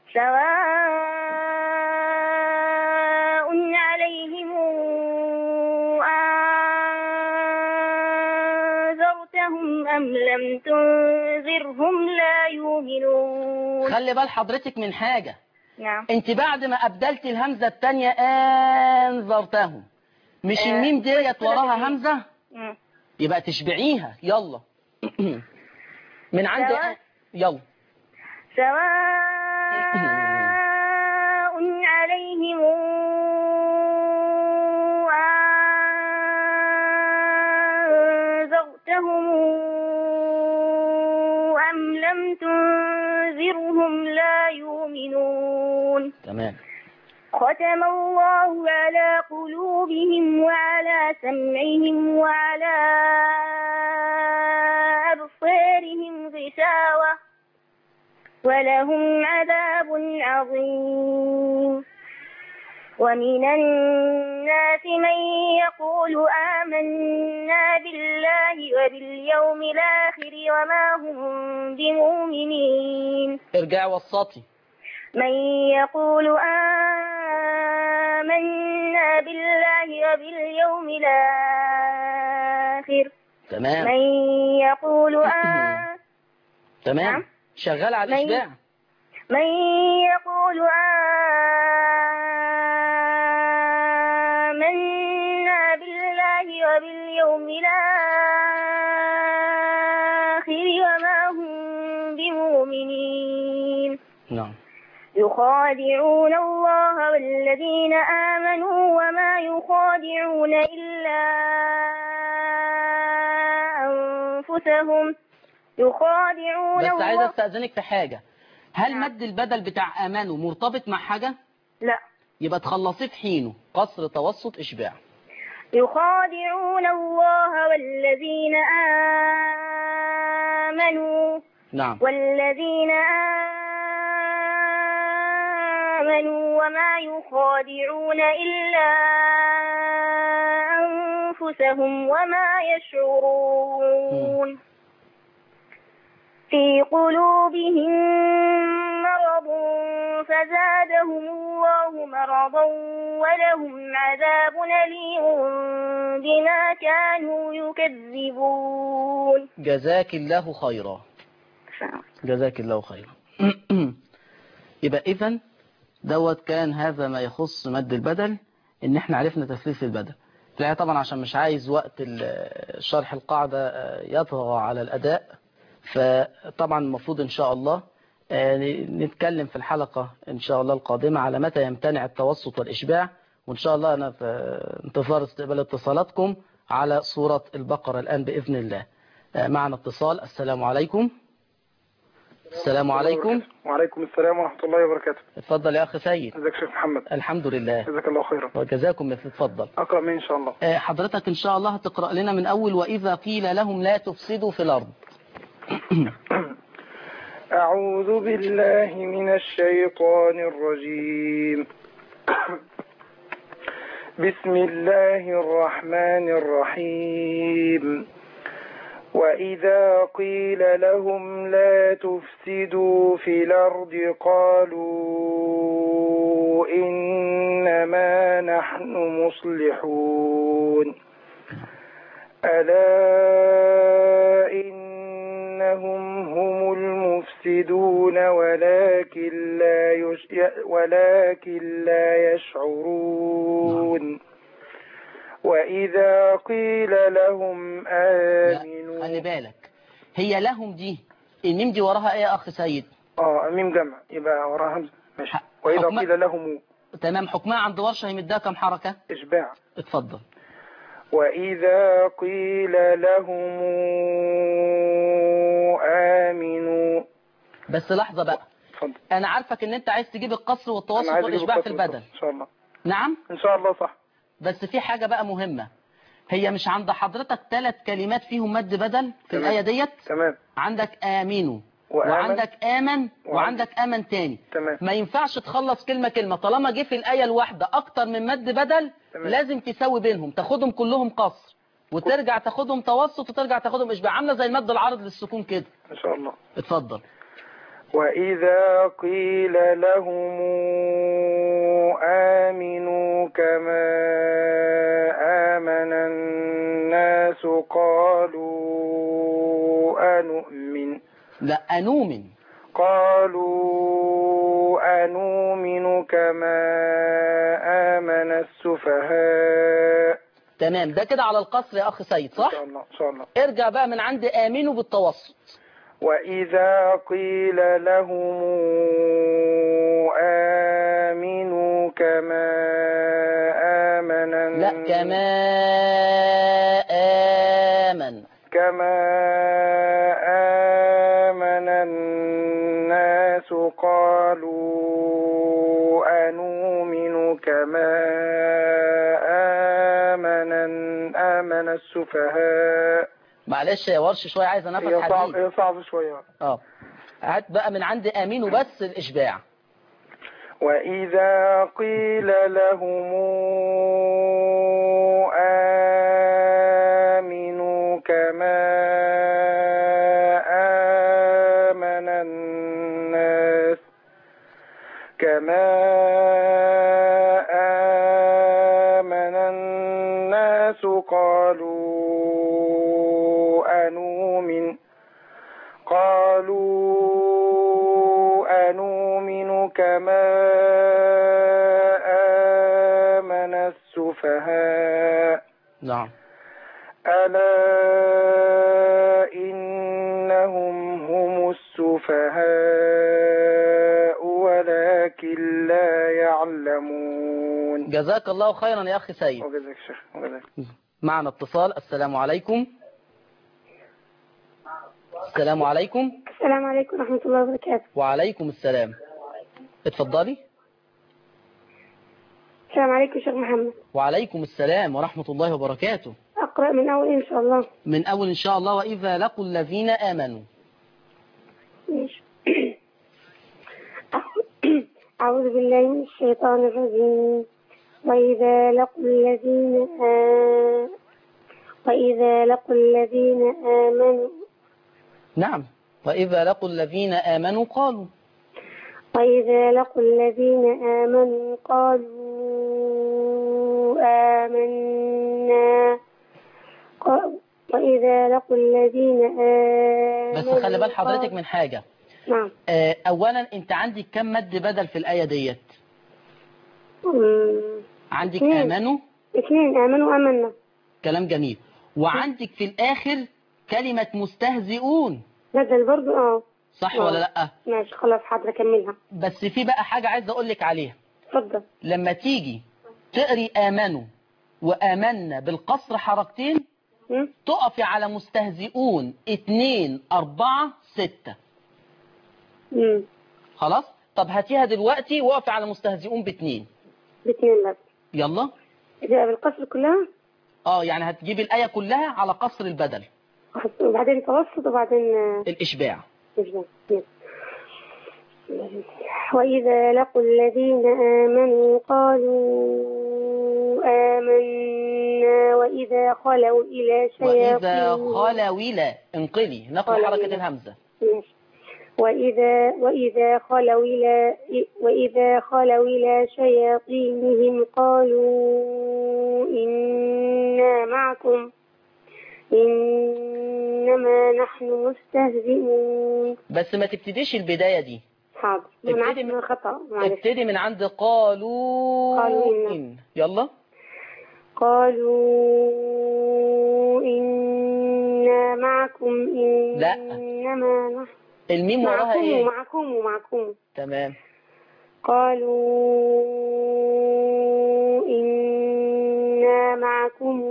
[SPEAKER 3] سواء عليهم أنذرتهم أم لم تنذرهم لا يؤمنون
[SPEAKER 2] خلي بال حضرتك من حاجة
[SPEAKER 3] نعم
[SPEAKER 2] انت بعد ما ابدلت الهمزة التانية انذرتهم مش
[SPEAKER 3] آه،
[SPEAKER 2] الميم ديت وراها
[SPEAKER 3] دي.
[SPEAKER 2] همزة
[SPEAKER 3] مم.
[SPEAKER 2] يبقى تشبعيها يلا من عند
[SPEAKER 3] سواء.
[SPEAKER 2] يلا
[SPEAKER 3] سواء عليهم أنذرتهم أم لم تنذرهم لا يؤمنون
[SPEAKER 2] تمام
[SPEAKER 3] ختم الله على قلوبهم وعلى سمعهم وعلى أبصارهم غشاوة ولهم عذاب عظيم ومن الناس من يقول آمنا بالله وباليوم الآخر وما هم بمؤمنين
[SPEAKER 2] ارجعي وسطي
[SPEAKER 3] من يقول آمنا بالله وباليوم الآخر
[SPEAKER 2] تمام
[SPEAKER 3] من يقول آمنا
[SPEAKER 2] تمام
[SPEAKER 3] نعم.
[SPEAKER 2] شغال على
[SPEAKER 3] من-
[SPEAKER 2] الاشباع
[SPEAKER 3] من يقول آمنا بالله وباليوم الآخر وما هم بمؤمنين
[SPEAKER 2] نعم
[SPEAKER 3] يخادعون الله والذين آمنوا وما يخادعون إلا أنفسهم يخادعون
[SPEAKER 2] بس عايز
[SPEAKER 3] الله
[SPEAKER 2] استأذنك في حاجة هل
[SPEAKER 3] نعم.
[SPEAKER 2] مد البدل بتاع امانه مرتبط مع حاجة
[SPEAKER 3] لا
[SPEAKER 2] يبقى تخلصيه في حينه قصر توسط اشباع
[SPEAKER 3] يخادعون الله والذين آمنوا
[SPEAKER 2] نعم
[SPEAKER 3] والذين آمنوا وما يخادعون إلا أنفسهم وما يشعرون في قلوبهم مرض فزادهم الله مرضا ولهم عذاب أليم بما كانوا يكذبون
[SPEAKER 2] جزاك الله خيرا جزاك الله خيرا يبقى اذا دوت كان هذا ما يخص مد البدل ان احنا عرفنا تثليث البدل لا طبعا عشان مش عايز وقت ال- شرح القاعدة آه، يطغى على الأداء فطبعا المفروض إن شاء الله آه، نتكلم في الحلقة إن شاء الله القادمة على متى يمتنع التوسط والإشباع وإن شاء الله أنا في انتظار استقبال اتصالاتكم على صورة البقرة الآن بإذن الله آه، معنا اتصال السلام عليكم السلام عليكم
[SPEAKER 4] وعليكم السلام ورحمة الله وبركاته
[SPEAKER 2] اتفضل يا أخي سيد
[SPEAKER 4] ازيك يا شيخ محمد
[SPEAKER 2] الحمد لله
[SPEAKER 4] جزاك الله خيرا
[SPEAKER 2] وجزاكم مثل اتفضل
[SPEAKER 4] أقرأ مين إن شاء الله
[SPEAKER 2] آه، حضرتك إن شاء الله هتقرأ لنا من أول وإذا قيل لهم لا تفسدوا في الأرض
[SPEAKER 4] أعوذ بالله من الشيطان الرجيم بسم الله الرحمن الرحيم وإذا قيل لهم لا تفسدوا في الأرض قالوا إنما نحن مصلحون ألا إنهم هم المفسدون ولكن لا يش... ولكن لا يشعرون وإذا قيل لهم
[SPEAKER 2] لا
[SPEAKER 4] آمنوا
[SPEAKER 2] خلي بالك هي لهم دي الميم دي وراها ايه يا اخ سيد
[SPEAKER 4] اه ميم جمع يبقى وراها همزة ماشي
[SPEAKER 2] ح-
[SPEAKER 4] وإذا
[SPEAKER 2] حكم-
[SPEAKER 4] قيل لهم
[SPEAKER 2] تمام حكمها عند ورشه هيمدها كام حركه
[SPEAKER 4] إشباع
[SPEAKER 2] اتفضل
[SPEAKER 4] وإذا قيل لهم آمنوا
[SPEAKER 2] بس لحظه بقى
[SPEAKER 4] اتفضل
[SPEAKER 2] انا عارفك ان انت عايز تجيب القصر
[SPEAKER 4] أنا
[SPEAKER 2] والتوسط
[SPEAKER 4] عايز أجيب
[SPEAKER 2] والاشباع في
[SPEAKER 4] القصر
[SPEAKER 2] البدن
[SPEAKER 4] إن شاء الله
[SPEAKER 2] نعم
[SPEAKER 4] إن شاء الله صح
[SPEAKER 2] بس في حاجه بقى مهمه هي مش عند حضرتك ثلاث كلمات فيهم مد بدل في
[SPEAKER 4] تمام.
[SPEAKER 2] الايه ديت
[SPEAKER 4] تمام
[SPEAKER 2] عندك امنوا
[SPEAKER 4] وآمن.
[SPEAKER 2] وعندك امن وعندك امن تاني
[SPEAKER 4] تمام
[SPEAKER 2] ما ينفعش تخلص كلمة كلمة طالما جه في الآية الواحدة أكتر من مد بدل
[SPEAKER 4] تمام.
[SPEAKER 2] لازم تساوي بينهم تاخدهم كلهم قصر وترجع تاخدهم توسط وترجع تاخدهم إشباع عاملة زي المد العارض للسكون كده
[SPEAKER 4] إن شاء الله
[SPEAKER 2] اتفضل
[SPEAKER 4] وإذا قيل لهم آمنوا كما آمن الناس قالوا أنؤمن
[SPEAKER 2] لا أنومن
[SPEAKER 4] قالوا أنؤمن كما آمن السفهاء
[SPEAKER 2] تمام ده كده على القصر يا أخ سيد
[SPEAKER 4] إن
[SPEAKER 2] صح
[SPEAKER 4] شاء الله إن شاء الله
[SPEAKER 2] ارجع بقى من عند آمنوا بالتوسط
[SPEAKER 4] وإذا قيل لهم آمنوا كما آمن
[SPEAKER 2] لا
[SPEAKER 4] الن-
[SPEAKER 2] كما آمن
[SPEAKER 4] كما آمن الناس قالوا أنؤمن كما آمن آمن السفهاء
[SPEAKER 2] معلش يا ورش شوية عايزة نفس
[SPEAKER 4] هي صعب
[SPEAKER 2] حديد
[SPEAKER 4] هي صعبة شوية
[SPEAKER 2] اه هات بقى من عند آمنوا بس الإشباع
[SPEAKER 4] وإذا قيل لهم آمنوا كما آمن الناس كما آمن الناس قالوا أنؤمن قالوا أنؤمن كما آمن السفهاء
[SPEAKER 2] نعم
[SPEAKER 4] ألا إنهم هم السفهاء ولكن لا يعلمون
[SPEAKER 2] جزاك الله خيرا يا أخي سيد
[SPEAKER 4] وجزاك شيخ وجزاك
[SPEAKER 2] معنا اتصال السلام عليكم السلام عليكم
[SPEAKER 5] السلام عليكم ورحمة الله وبركاته
[SPEAKER 2] وعليكم السلام اتفضلي
[SPEAKER 5] السلام عليكم شيخ محمد
[SPEAKER 2] وعليكم السلام ورحمة الله وبركاته
[SPEAKER 5] أقرأ من أول إن شاء الله
[SPEAKER 2] من أول إن شاء الله وإذا لقوا الذين آمنوا
[SPEAKER 5] ماشي أعوذ بالله من الشيطان الرجيم وإذا لقوا الذين آ... وإذا لقوا الذين آمنوا
[SPEAKER 2] نعم وإذا لقوا الذين آمنوا قالوا
[SPEAKER 5] وإذا لقوا الذين آمنوا قالوا آمنا قا- وإذا لقوا الذين آمنوا
[SPEAKER 2] بس خلي بال حضرتك من حاجة
[SPEAKER 5] نعم
[SPEAKER 2] آه، أولا أنت عندك كم مد بدل في الآية ديت
[SPEAKER 5] مم.
[SPEAKER 2] عندك
[SPEAKER 5] اثنين.
[SPEAKER 2] آمنوا
[SPEAKER 5] اثنين آمنوا آمنا
[SPEAKER 2] كلام جميل وعندك في الآخر كلمة مستهزئون
[SPEAKER 5] بدل برضو اه
[SPEAKER 2] صح
[SPEAKER 5] آه.
[SPEAKER 2] ولا لأ
[SPEAKER 5] ماشي خلاص حاضر أكملها
[SPEAKER 2] بس في بقى حاجة عايز أقول لك عليها
[SPEAKER 5] اتفضل
[SPEAKER 2] لما تيجي تقري آمنوا وآمنا بالقصر حركتين
[SPEAKER 5] مم.
[SPEAKER 2] تقفي على مستهزئون اتنين أربعة ستة
[SPEAKER 5] مم.
[SPEAKER 2] خلاص طب هاتيها دلوقتي وقفي على مستهزئون باتنين
[SPEAKER 5] باثنين بس
[SPEAKER 2] يلا
[SPEAKER 5] إذا بالقصر كلها
[SPEAKER 2] اه يعني هتجيبي الآية كلها على قصر البدل
[SPEAKER 5] وبعدين توسط وبعدين آه،
[SPEAKER 2] الإشباع
[SPEAKER 5] نجمة. نعم. وإذا لقوا الذين آمنوا قالوا آمنا وإذا خلوا إلى
[SPEAKER 2] وإذا
[SPEAKER 5] شياطينهم
[SPEAKER 2] خلوا إلى انقلي نقل
[SPEAKER 5] خلوا
[SPEAKER 2] حركة
[SPEAKER 5] إلى.
[SPEAKER 2] الهمزة
[SPEAKER 5] ماشي. وإذا وإذا خلوا إلى وإذا خلوا إلى شياطينهم قالوا إنا معكم إنما نحن مستهزئون
[SPEAKER 2] بس ما تبتديش البداية دي
[SPEAKER 5] حاضر أنا
[SPEAKER 2] ابتدي
[SPEAKER 5] عارفة
[SPEAKER 2] من-
[SPEAKER 5] إنه خطأ معلش
[SPEAKER 2] ابتدي من عند قالوا
[SPEAKER 5] قالوا إن.
[SPEAKER 2] إن يلا
[SPEAKER 5] قالوا إنا معكم
[SPEAKER 2] لا.
[SPEAKER 5] إنما نحن
[SPEAKER 2] الميم وراها
[SPEAKER 5] معكم
[SPEAKER 2] ايه
[SPEAKER 5] ومعكم ومعكم
[SPEAKER 2] تمام
[SPEAKER 5] قالوا إنا معكم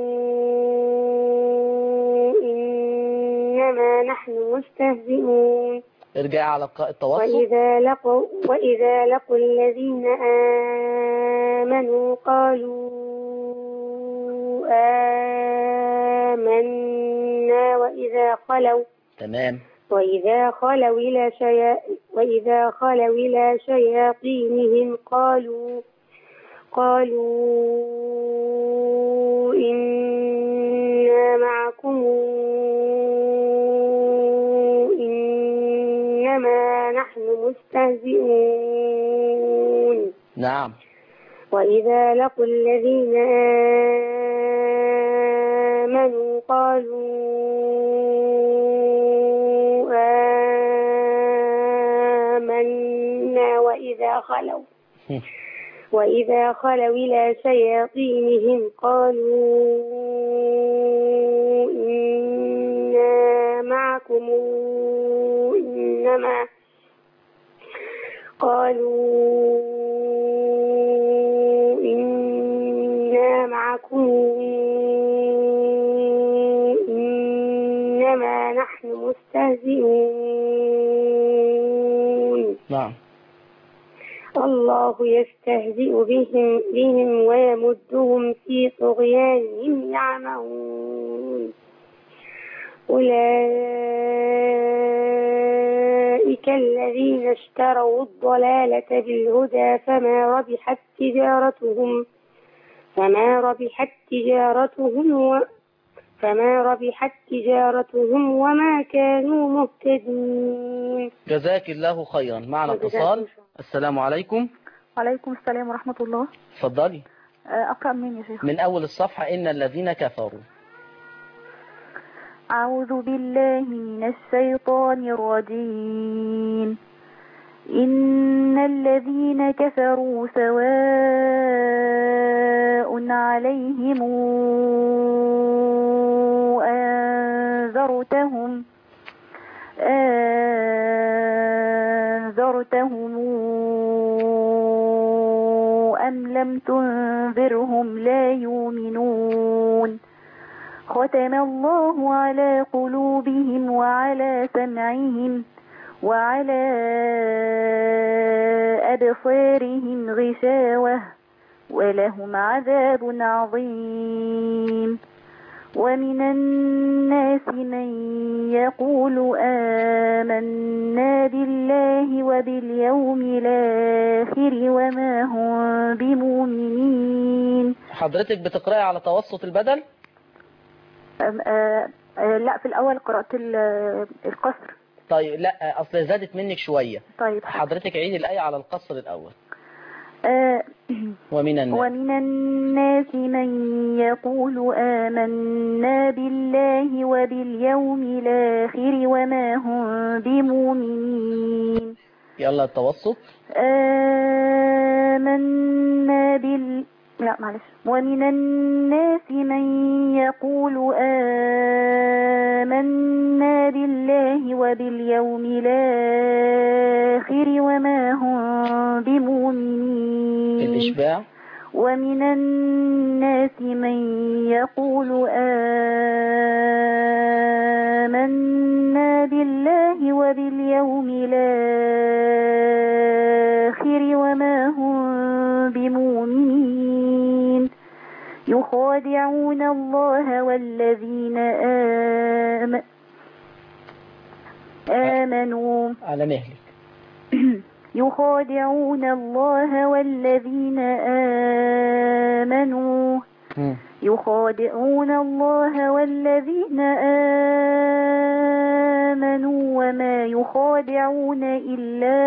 [SPEAKER 5] إنما نحن مستهزئون
[SPEAKER 2] ارجعي على الق- التوسط
[SPEAKER 5] وإذا لقوا وإذا لقوا الذين آمنوا قالوا آمنا وإذا خلوا
[SPEAKER 2] تمام
[SPEAKER 5] وإذا خلوا إلى شيا وإذا خلوا إلى شياطينهم قالوا قالوا إنا معكم إنما نحن مستهزئون
[SPEAKER 2] نعم
[SPEAKER 5] وإذا لقوا الذين آمنوا قالوا آمنا وإذا خلوا وإذا خلوا إلى شياطينهم قالوا إنا معكم إنما قالوا إنا معكم إنما نحن مستهزئون
[SPEAKER 2] نعم
[SPEAKER 5] الله يستهزئ بهم, بهم ويمدهم في طغيانهم يعمهون أولئك الذين اشتروا الضلالة بالهدى فما ربحت تجارتهم فما ربحت تجارتهم و فما ربحت تجارتهم وما كانوا مهتدين
[SPEAKER 2] جزاك الله خيرا معنا
[SPEAKER 5] جزاكم
[SPEAKER 2] اتصال
[SPEAKER 5] الله.
[SPEAKER 2] السلام عليكم
[SPEAKER 6] وعليكم السلام ورحمة الله
[SPEAKER 2] اتفضلي
[SPEAKER 6] آه، أقرأ منين يا شيخ
[SPEAKER 2] من أول الصفحة إن الذين كفروا
[SPEAKER 6] أعوذ بالله من الشيطان الرجيم إن الذين كفروا سواء عليهم أنذرتهم أنذرتهم أم لم تنذرهم لا يؤمنون ختم الله على قلوبهم وعلى سمعهم وعلى أبصارهم غشاوة ولهم عذاب عظيم ومن الناس من يقول آمنا بالله وباليوم الآخر وما هم بمؤمنين
[SPEAKER 2] حضرتك بتقرأي على توسط البدل
[SPEAKER 6] أم- آه، آه، لا في الأول قرأت ال- القصر
[SPEAKER 2] طيب لا أصل زادت منك شوية
[SPEAKER 6] طيب
[SPEAKER 2] حضرتك عيد الآية على القصر الأول
[SPEAKER 6] آه،
[SPEAKER 2] ومن الناس
[SPEAKER 6] ومن الناس من يقول آمنا بالله وباليوم الآخر وما هم بمؤمنين
[SPEAKER 2] يلا التوسط
[SPEAKER 6] آمنا بال لا معلش ومن الناس من يقول آمنا بالله وباليوم الآخر وما هم بمؤمنين
[SPEAKER 2] الإشباع
[SPEAKER 6] ومن الناس من يقول آمنا بالله وباليوم الآخر وما هم بمؤمنين يخادعون الله والذين آم آمنوا
[SPEAKER 2] على مهلك
[SPEAKER 6] يخادعون الله والذين آمنوا
[SPEAKER 2] مم.
[SPEAKER 6] يخادعون الله والذين آمنوا وما يخادعون إلا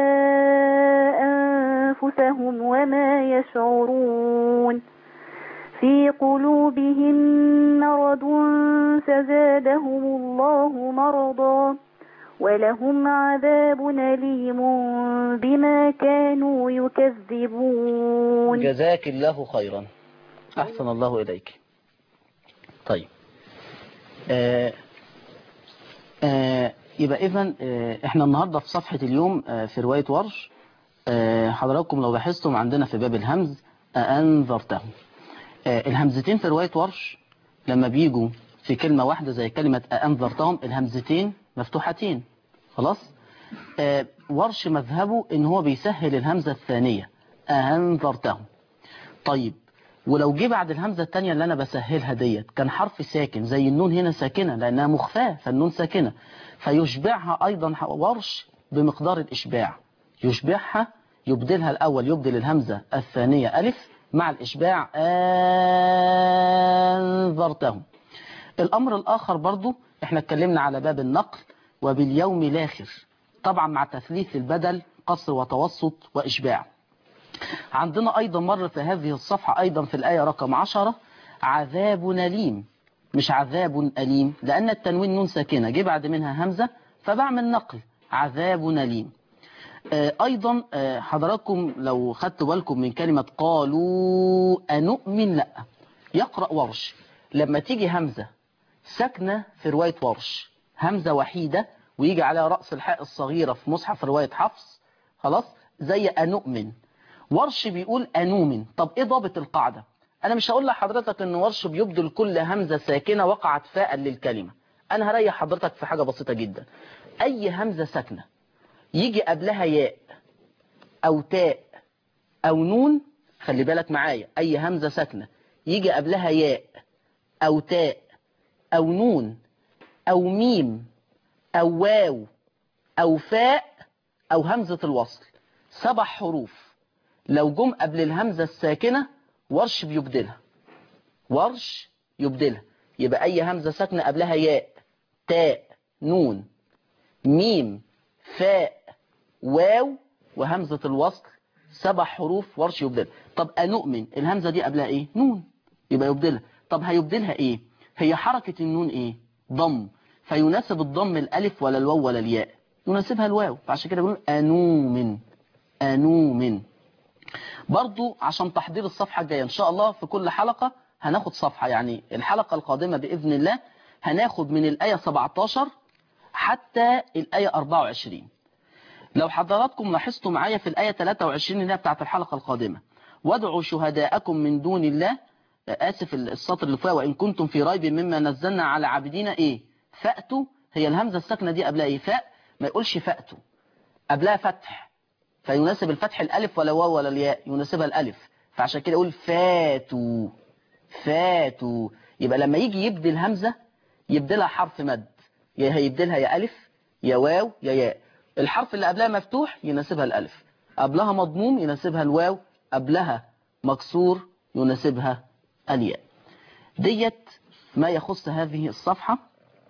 [SPEAKER 6] أنفسهم وما يشعرون في قلوبهم مرض فزادهم الله مرضا ولهم عذاب أليم بما كانوا يكذبون
[SPEAKER 2] جزاك الله خيرا أحسن الله إليك طيب آه آه يبقى إذن آه إحنا النهاردة في صفحة اليوم آه في رواية ورش آه حضراتكم لو لاحظتم عندنا في باب الهمز أنذرتهم آه الهمزتين في رواية ورش لما بيجوا في كلمة واحدة زي كلمة أنذرتهم الهمزتين مفتوحتين خلاص آه ورش مذهبه ان هو بيسهل الهمزة الثانية أنذرتهم طيب ولو جه بعد الهمزة الثانية اللي أنا بسهلها ديت كان حرف ساكن زي النون هنا ساكنة لأنها مخفاة فالنون ساكنة فيشبعها أيضا ورش بمقدار الإشباع يشبعها يبدلها الأول يبدل الهمزة الثانية ألف مع الإشباع أنذرتهم الأمر الآخر برضو احنا اتكلمنا على باب النقل وباليوم الآخر طبعا مع تثليث البدل قصر وتوسط وإشباع عندنا أيضا مر في هذه الصفحة أيضا في الآية رقم عشرة عذاب أليم مش عذاب أليم لأن التنوين نون ساكنة جه بعد منها همزة فبعمل نقل عذاب أليم أيضا حضراتكم لو خدتوا بالكم من كلمة قالوا أنؤمن لا يقرأ ورش لما تيجي همزة ساكنة في رواية ورش همزة وحيدة ويجي عليها رأس الحاء الصغيرة في مصحف رواية حفص خلاص زي أنؤمن ورش بيقول أنومن طب إيه ضابط القاعدة أنا مش هقول لحضرتك إن ورش بيبدل كل همزة ساكنة وقعت فاء للكلمة أنا هريح حضرتك في حاجة بسيطة جدا أي همزة ساكنة يجي قبلها ياء أو تاء أو نون خلي بالك معايا أي همزة ساكنة يجي قبلها ياء أو تاء أو نون أو ميم أو واو أو فاء أو همزة الوصل سبع حروف لو جم قبل الهمزة الساكنة ورش بيبدلها ورش يبدلها يبقى أي همزة ساكنة قبلها ياء تاء نون ميم فاء واو وهمزة الوصل سبع حروف ورش يبدلها طب أنؤمن الهمزة دي قبلها إيه نون يبقى يبدلها طب هيبدلها إيه هي حركة النون إيه ضم فيناسب الضم الألف ولا الواو ولا الياء يناسبها الواو فعشان كده بنقول أنومن أنومن برضو عشان تحضير الصفحة الجاية إن شاء الله في كل حلقة هناخد صفحة يعني الحلقة القادمة بإذن الله هناخد من الآية 17 حتى الآية 24 لو حضراتكم لاحظتوا معايا في الآية 23 اللي هي بتاعت الحلقة القادمة وادعوا شهداءكم من دون الله آسف السطر اللي فيها وإن كنتم في ريب مما نزلنا على عبدنا إيه فأتوا هي الهمزة الساكنة دي قبلها إيه فاء ما يقولش فأتوا قبلها فتح فيناسب الفتح الألف ولا واو ولا الياء يناسبها الألف فعشان كده يقول فاتوا فاتوا يبقى لما يجي يبدي الهمزة يبدلها حرف مد يا هيبدلها يا ألف يا واو يا ياء الحرف اللي قبلها مفتوح يناسبها الألف قبلها مضموم يناسبها الواو قبلها مكسور يناسبها الياء ديت ما يخص هذه الصفحة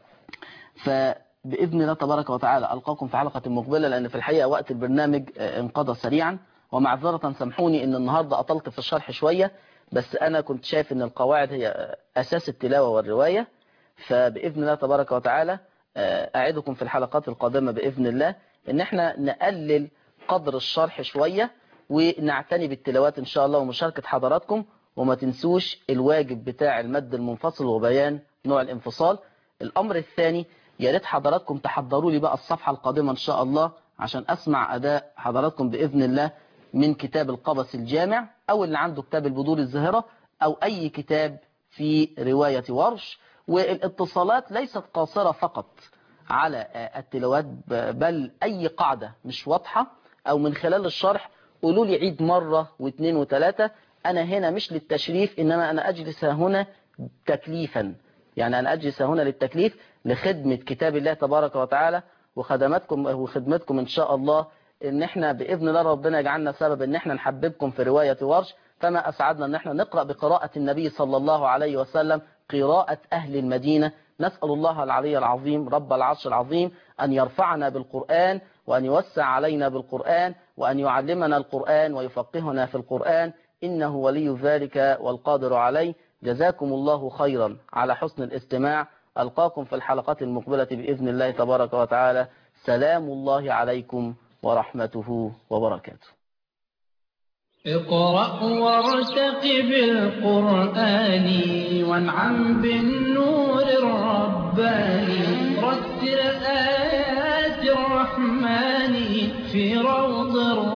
[SPEAKER 2] فبإذن الله تبارك وتعالى ألقاكم في حلقة مقبلة لأن في الحقيقة وقت البرنامج انقضى سريعا ومعذرة سامحوني أن النهاردة أطلت في الشرح شوية بس أنا كنت شايف أن القواعد هي أساس التلاوة والرواية فبإذن الله تبارك وتعالى أعدكم في الحلقات القادمة بإذن الله أن احنا نقلل قدر الشرح شوية ونعتني بالتلاوات إن شاء الله ومشاركة حضراتكم وما تنسوش الواجب بتاع المد المنفصل وبيان نوع الانفصال الأمر الثاني يا ريت حضراتكم تحضروا لي بقى الصفحة القادمة إن شاء الله عشان أسمع أداء حضراتكم بإذن الله من كتاب القبس الجامع أو اللي عنده كتاب البذور الزهرة أو أي كتاب في رواية ورش والاتصالات ليست قاصرة فقط على التلاوات بل أي قاعدة مش واضحة أو من خلال الشرح قولوا لي عيد مرة واثنين وثلاثة أنا هنا مش للتشريف إنما أنا أجلس هنا تكليفا يعني أنا أجلس هنا للتكليف لخدمة كتاب الله تبارك وتعالى وخدماتكم وخدمتكم إن شاء الله إن إحنا بإذن الله ربنا يجعلنا سبب إن إحنا نحببكم في رواية ورش فما أسعدنا إن إحنا نقرأ بقراءة النبي صلى الله عليه وسلم قراءة أهل المدينة نسأل الله العلي العظيم رب العرش العظيم أن يرفعنا بالقرآن وأن يوسع علينا بالقرآن وأن يعلمنا القرآن ويفقهنا في القرآن إنه ولي ذلك والقادر عليه جزاكم الله خيرا على حسن الاستماع ألقاكم في الحلقات المقبلة بإذن الله تبارك وتعالى سلام الله عليكم ورحمته وبركاته
[SPEAKER 1] اقرأ وارتقب القرآن وانعم بالنور الرباني رتل آيات الرحمن في روض